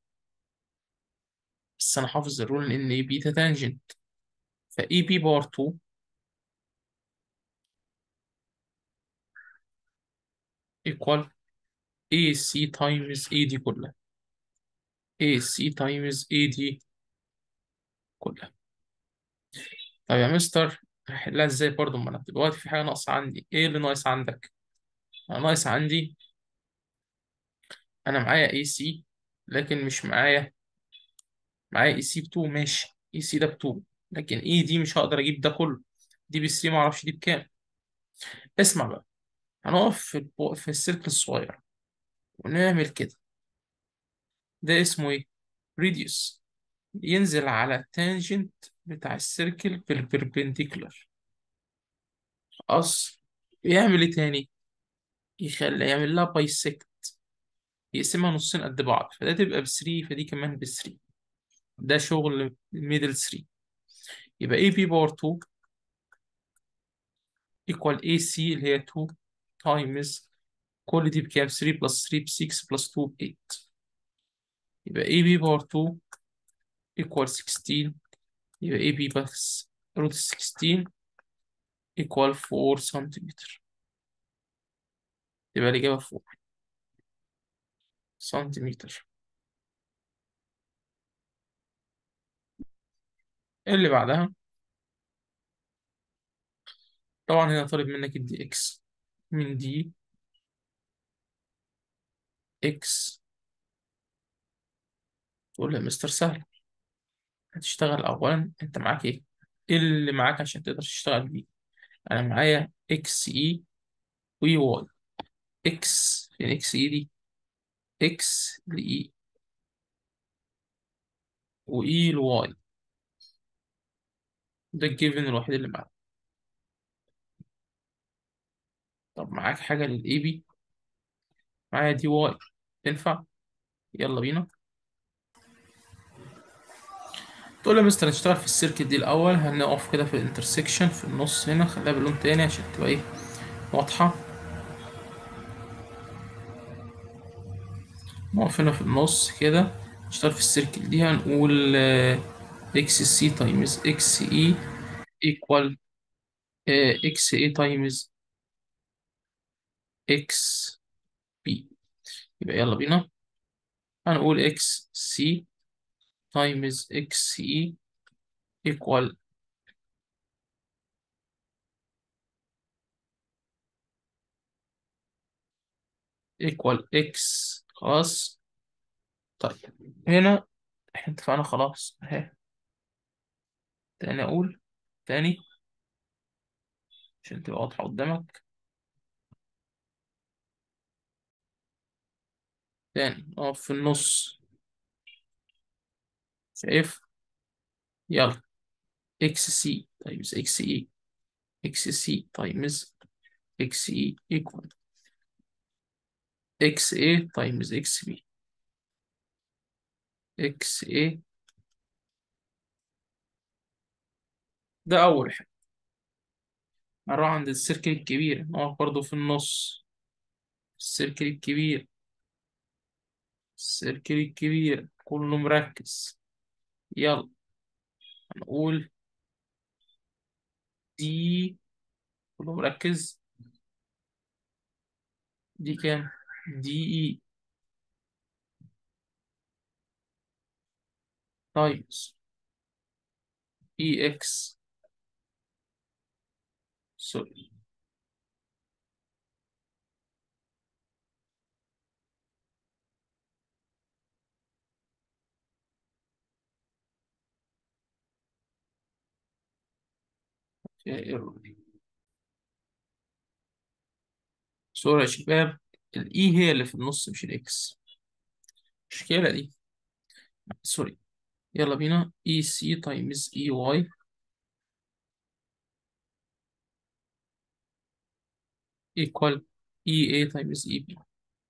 بس انا حافظ الرول ان اي بي ده تانجنت فاي بي باور 2 equal اي سي تايمز اي دي كلها اي سي تايمز اي دي كلها طب يا مستر هحلها ازاي برضه ما انا دلوقتي في حاجه ناقصه عندي ايه اللي ناقص عندك انا ناقص عندي انا معايا اي سي لكن مش معايا معايا اي سي ب 2 ماشي اي سي ده ب 2 لكن اي دي مش هقدر اجيب ده كله دي ب 3 ما اعرفش دي بكام اسمع بقى هنقف في البو... في السلك الصغير ونعمل كده ده اسمه ايه ريديوس ينزل على تانجنت بتاع السيركل بالبربنديكولار خلاص يعمل ايه تاني يخلي يعمل لها بايسكت يقسمها نصين قد بعض فده تبقى ب 3 فدي كمان ب 3 ده شغل ميدل 3 يبقى اي بي باور 2 ايكوال اي سي اللي هي 2 تايمز كل دي بكام 3 بلس 3 ب 6 بلس 2 ب 8 يبقى اي بي باور 2 equal 16 يبقى اي بي بس روت 16 equal 4 سنتيمتر يبقى الإجابة 4 سنتيمتر اللي بعدها طبعا هنا طالب منك الدي اكس من دي اكس تقول له يا مستر سهل هتشتغل أولا أنت معاك إيه؟ إيه اللي معاك عشان تقدر تشتغل بيه؟ أنا معايا إكس إي وإي واي إكس فين إكس إي دي؟ إكس لإي وإي لواي ده الجيفن الوحيد اللي معاك طب معاك حاجة للإي بي؟ معايا دي واي تنفع؟ يلا بينا تقول له مستر نشتغل في السيركت دي الأول هنقف كده في الانترسكشن في النص هنا خليها بلون تاني عشان تبقى إيه واضحة نقف هنا في النص كده نشتغل في السيركت دي هنقول اكس سي تايمز اكس اي ايكوال اكس اي تايمز اكس بي يبقى يلا بينا هنقول اكس سي تايمز اكس اي ايكوال ايكوال اكس خلاص طيب هنا احنا اتفقنا خلاص اهي تاني اقول تاني عشان تبقى واضحة قدامك تاني نقف في النص شايف يلا اكس سي تايمز اكس اي اكس سي تايمز اكس اي ايكوال اكس اي تايمز اكس بي اكس اي ده أول حاجة هنروح عند السيركل الكبير نقف برضه في النص السيركل الكبير السيركل الكبير كله مركز يلا هنقول دي كله مركز دي كام دي اي تايمز اي اكس سوري فيها ايرور سوري يا شباب الاي هي اللي في النص مش الاكس المشكلة دي سوري يلا بينا اي سي تايمز اي واي equal اي اي تايمز اي بي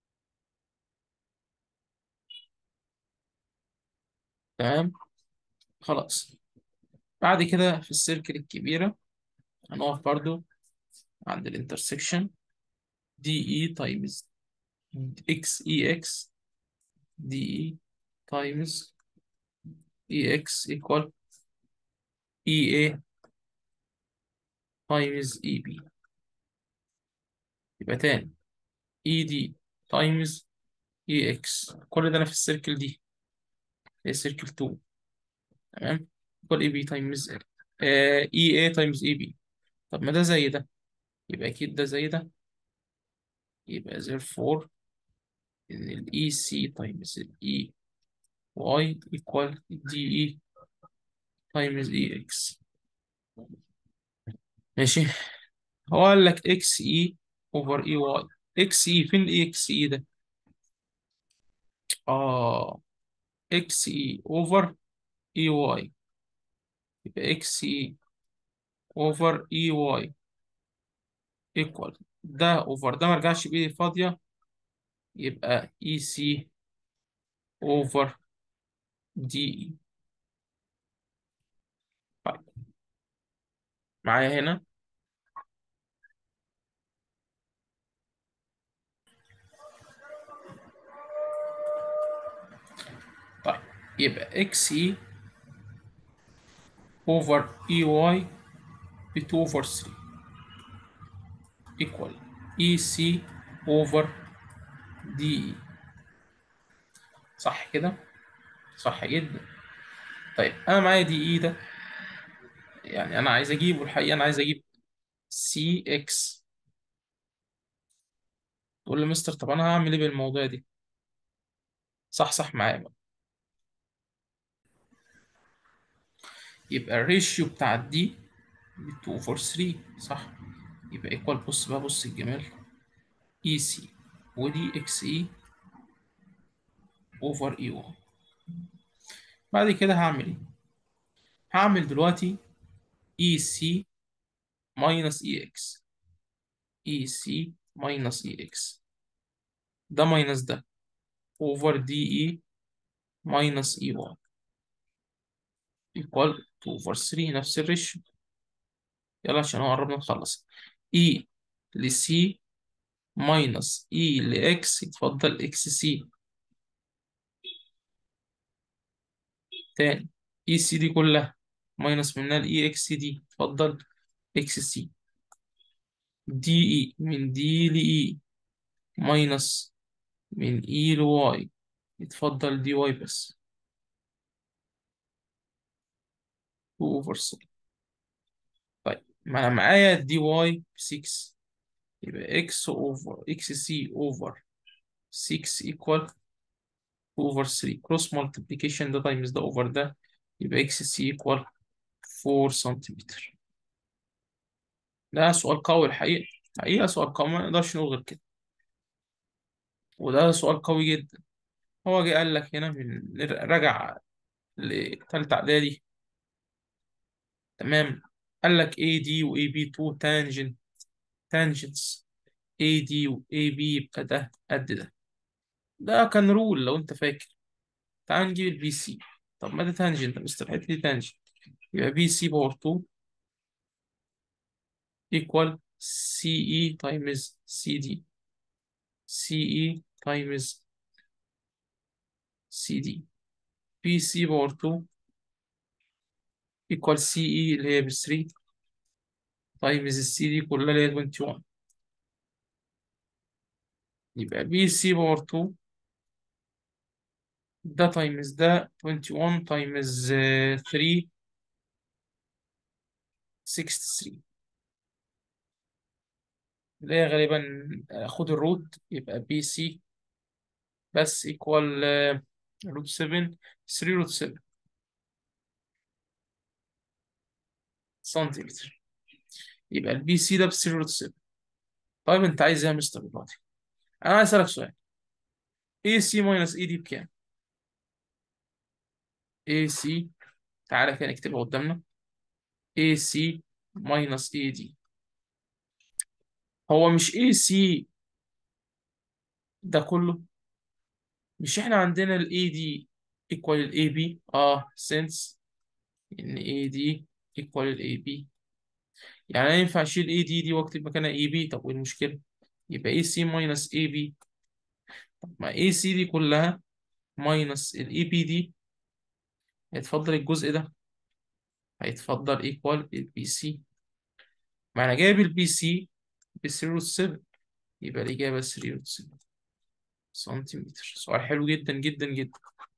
تمام خلاص بعد كده في السيركل الكبيرة هنقف برضو عند الانترسكشن دي اي تايمز اكس اي اكس دي اي تايمز اي اكس equal اي اي تايمز اي بي يبقى تاني اي دي تايمز اي اكس كل ده انا في السيركل دي هي سيركل 2 تمام equal اي بي تايمز اي اي تايمز اي بي طب ما ده زي ده يبقى اكيد ده زي ده يبقى therefore ان الاي سي تايمز الاي واي equal دي اي تايمز اي اكس ماشي هو قال لك اكس اي اوفر اي واي اكس اي فين الاي اكس اي ده اه اكس اي اوفر اي واي يبقى اكس اي اوفر اي واي ايكوال ده اوفر ده مرجعش بايدي فاضية يبقى اي سي اوفر دي اي طيب معايا هنا طيب يبقى اكس اي اوفر اي واي ب 2 اوفر 3 equal اي سي اوفر دي اي صح كده صح جدا طيب انا معايا دي اي ده يعني انا عايز اجيبه الحقيقه انا عايز اجيب سي اكس تقول لي مستر طب انا هعمل ايه بالموضوع دي صح صح معايا بقى يبقى الريشيو بتاع دي 2 اوفر 3 صح يبقى ايكوال بص بقى بص الجمال اي سي ودي اكس اي اوفر اي 1 بعد كده هعمل ايه هعمل دلوقتي اي سي ماينس اي اكس اي سي ماينس اي اكس ده ماينس ده اوفر دي اي ماينس اي 1 ايكوال 2 اوفر 3 نفس الريشيو يلا عشان هو قربنا نخلص اي لسي ماينس اي لاكس يتفضل اكس سي تاني اي سي دي كلها ماينس منها الاي اكس دي اتفضل اكس سي دي اي من دي لاي ماينس من اي لواي يتفضل دي واي بس 2 اوفر 3 طيب ما انا معايا دي واي ب 6 يبقى اكس اوفر اكس سي اوفر 6 ايكوال اوفر 3 كروس مالتيبليكيشن ده تايمز ده اوفر ده يبقى اكس سي ايكوال 4 سنتيمتر ده سؤال قوي الحقيقة الحقيقة سؤال قوي ما نقدرش نقول غير كده وده سؤال قوي جدا هو جه قال لك هنا من رجع لتالتة إعدادي تمام قال لك AD و AB2 تانجنت تانجنتس AD و AB يبقى ده قد ده ده كان رول لو أنت فاكر تعال نجيب البي سي طب ما ده تانجنت مستر الحتة دي تانجنت يبقى بي سي باور 2 equal CE times CD CE times CD بي سي باور 2 equal CE اللي هي ب 3 times السي دي كلها اللي هي 21 يبقى بي سي باور 2 ده تايمز ده 21 تايمز 3 63 اللي هي غالبا خد الروت يبقى بي سي بس ايكوال روت 7 3 روت 7 سنتيمتر يبقى البي سي ده ب 3 روت 7 طيب انت عايز ايه يا مستر دلوقتي؟ انا عايز اسالك سؤال اي سي ماينس اي دي بكام؟ اي سي تعالى كده نكتبها قدامنا اي سي ماينس اي دي هو مش اي سي ده كله مش احنا عندنا الاي دي ايكوال الاي بي اه سنس ان اي دي ايكوال الاي بي يعني انا ينفع اشيل اي دي دي واكتب مكانها اي بي طب وايه المشكله يبقى اي سي ماينس اي بي طب ما اي سي دي كلها ماينس الاي بي دي هيتفضل الجزء ده هيتفضل ايكوال البي سي ما انا جايب البي سي ب 3 روت 7 يبقى الاجابه 3 روت 7 سنتيمتر سؤال حلو جدا جدا جدا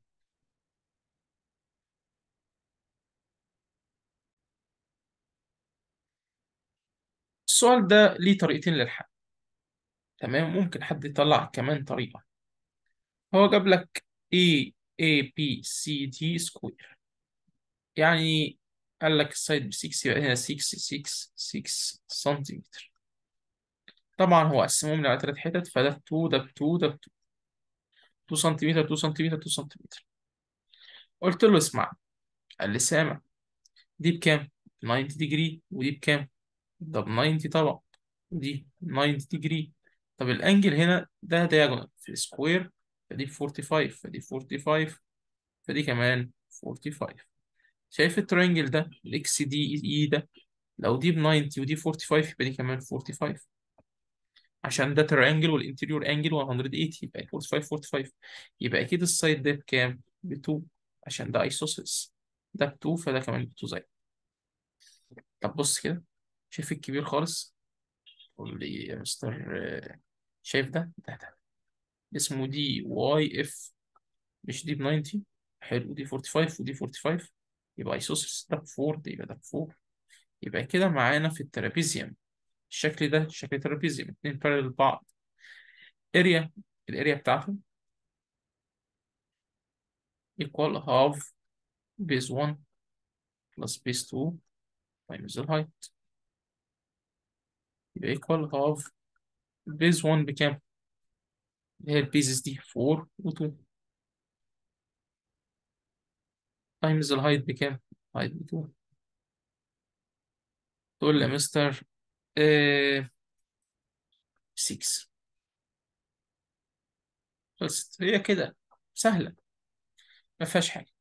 السؤال ده ليه طريقتين للحل تمام ممكن حد يطلع كمان طريقة هو جاب لك A A B C D سكوير يعني قال لك السايد ب 6 يبقى هنا 6 6 6 سنتيمتر طبعا هو قسمهم لي على ثلاث حتت فده ب 2 ده ب 2 ده ب 2 2 سنتيمتر 2 سنتيمتر 2 سنتيمتر قلت له اسمع قال لي سامع دي بكام 90 ديجري ودي بكام ده ب 90 طبعا ودي 90 ديجري طب الانجل هنا ده diagonal في السكوير فدي ب 45 فدي 45 فدي كمان 45 شايف الترينجل ده الاكس دي اي ده لو دي ب 90 ودي 45 يبقى دي كمان 45 عشان ده ترينجل والانتيريور انجل 180 يبقى 45 45 يبقى اكيد السايد ده بكام؟ ب 2 عشان ده ايسوسيلس ده ب 2 فده كمان ب 2 زي طب بص كده شايف الكبير خالص قول لي يا مستر آه، شايف ده ده ده اسمه دي واي اف مش دي ب 90 حلو دي 45 ودي 45 يبقى ايسوسيلس ده ب 4 ده يبقى ده ب 4 يبقى كده معانا في الترابيزيوم الشكل ده شكل ترابيزيوم اتنين بارل بعض اريا الاريا بتاعته equal half base 1 plus base 2 times the height يبقى equal half base 1 بكام؟ اللي هي البيزز دي 4 و 2 times the height بكام؟ height ب 2 تقول لي يا مستر آه 6 بس هي كده سهلة ما فيهاش حاجة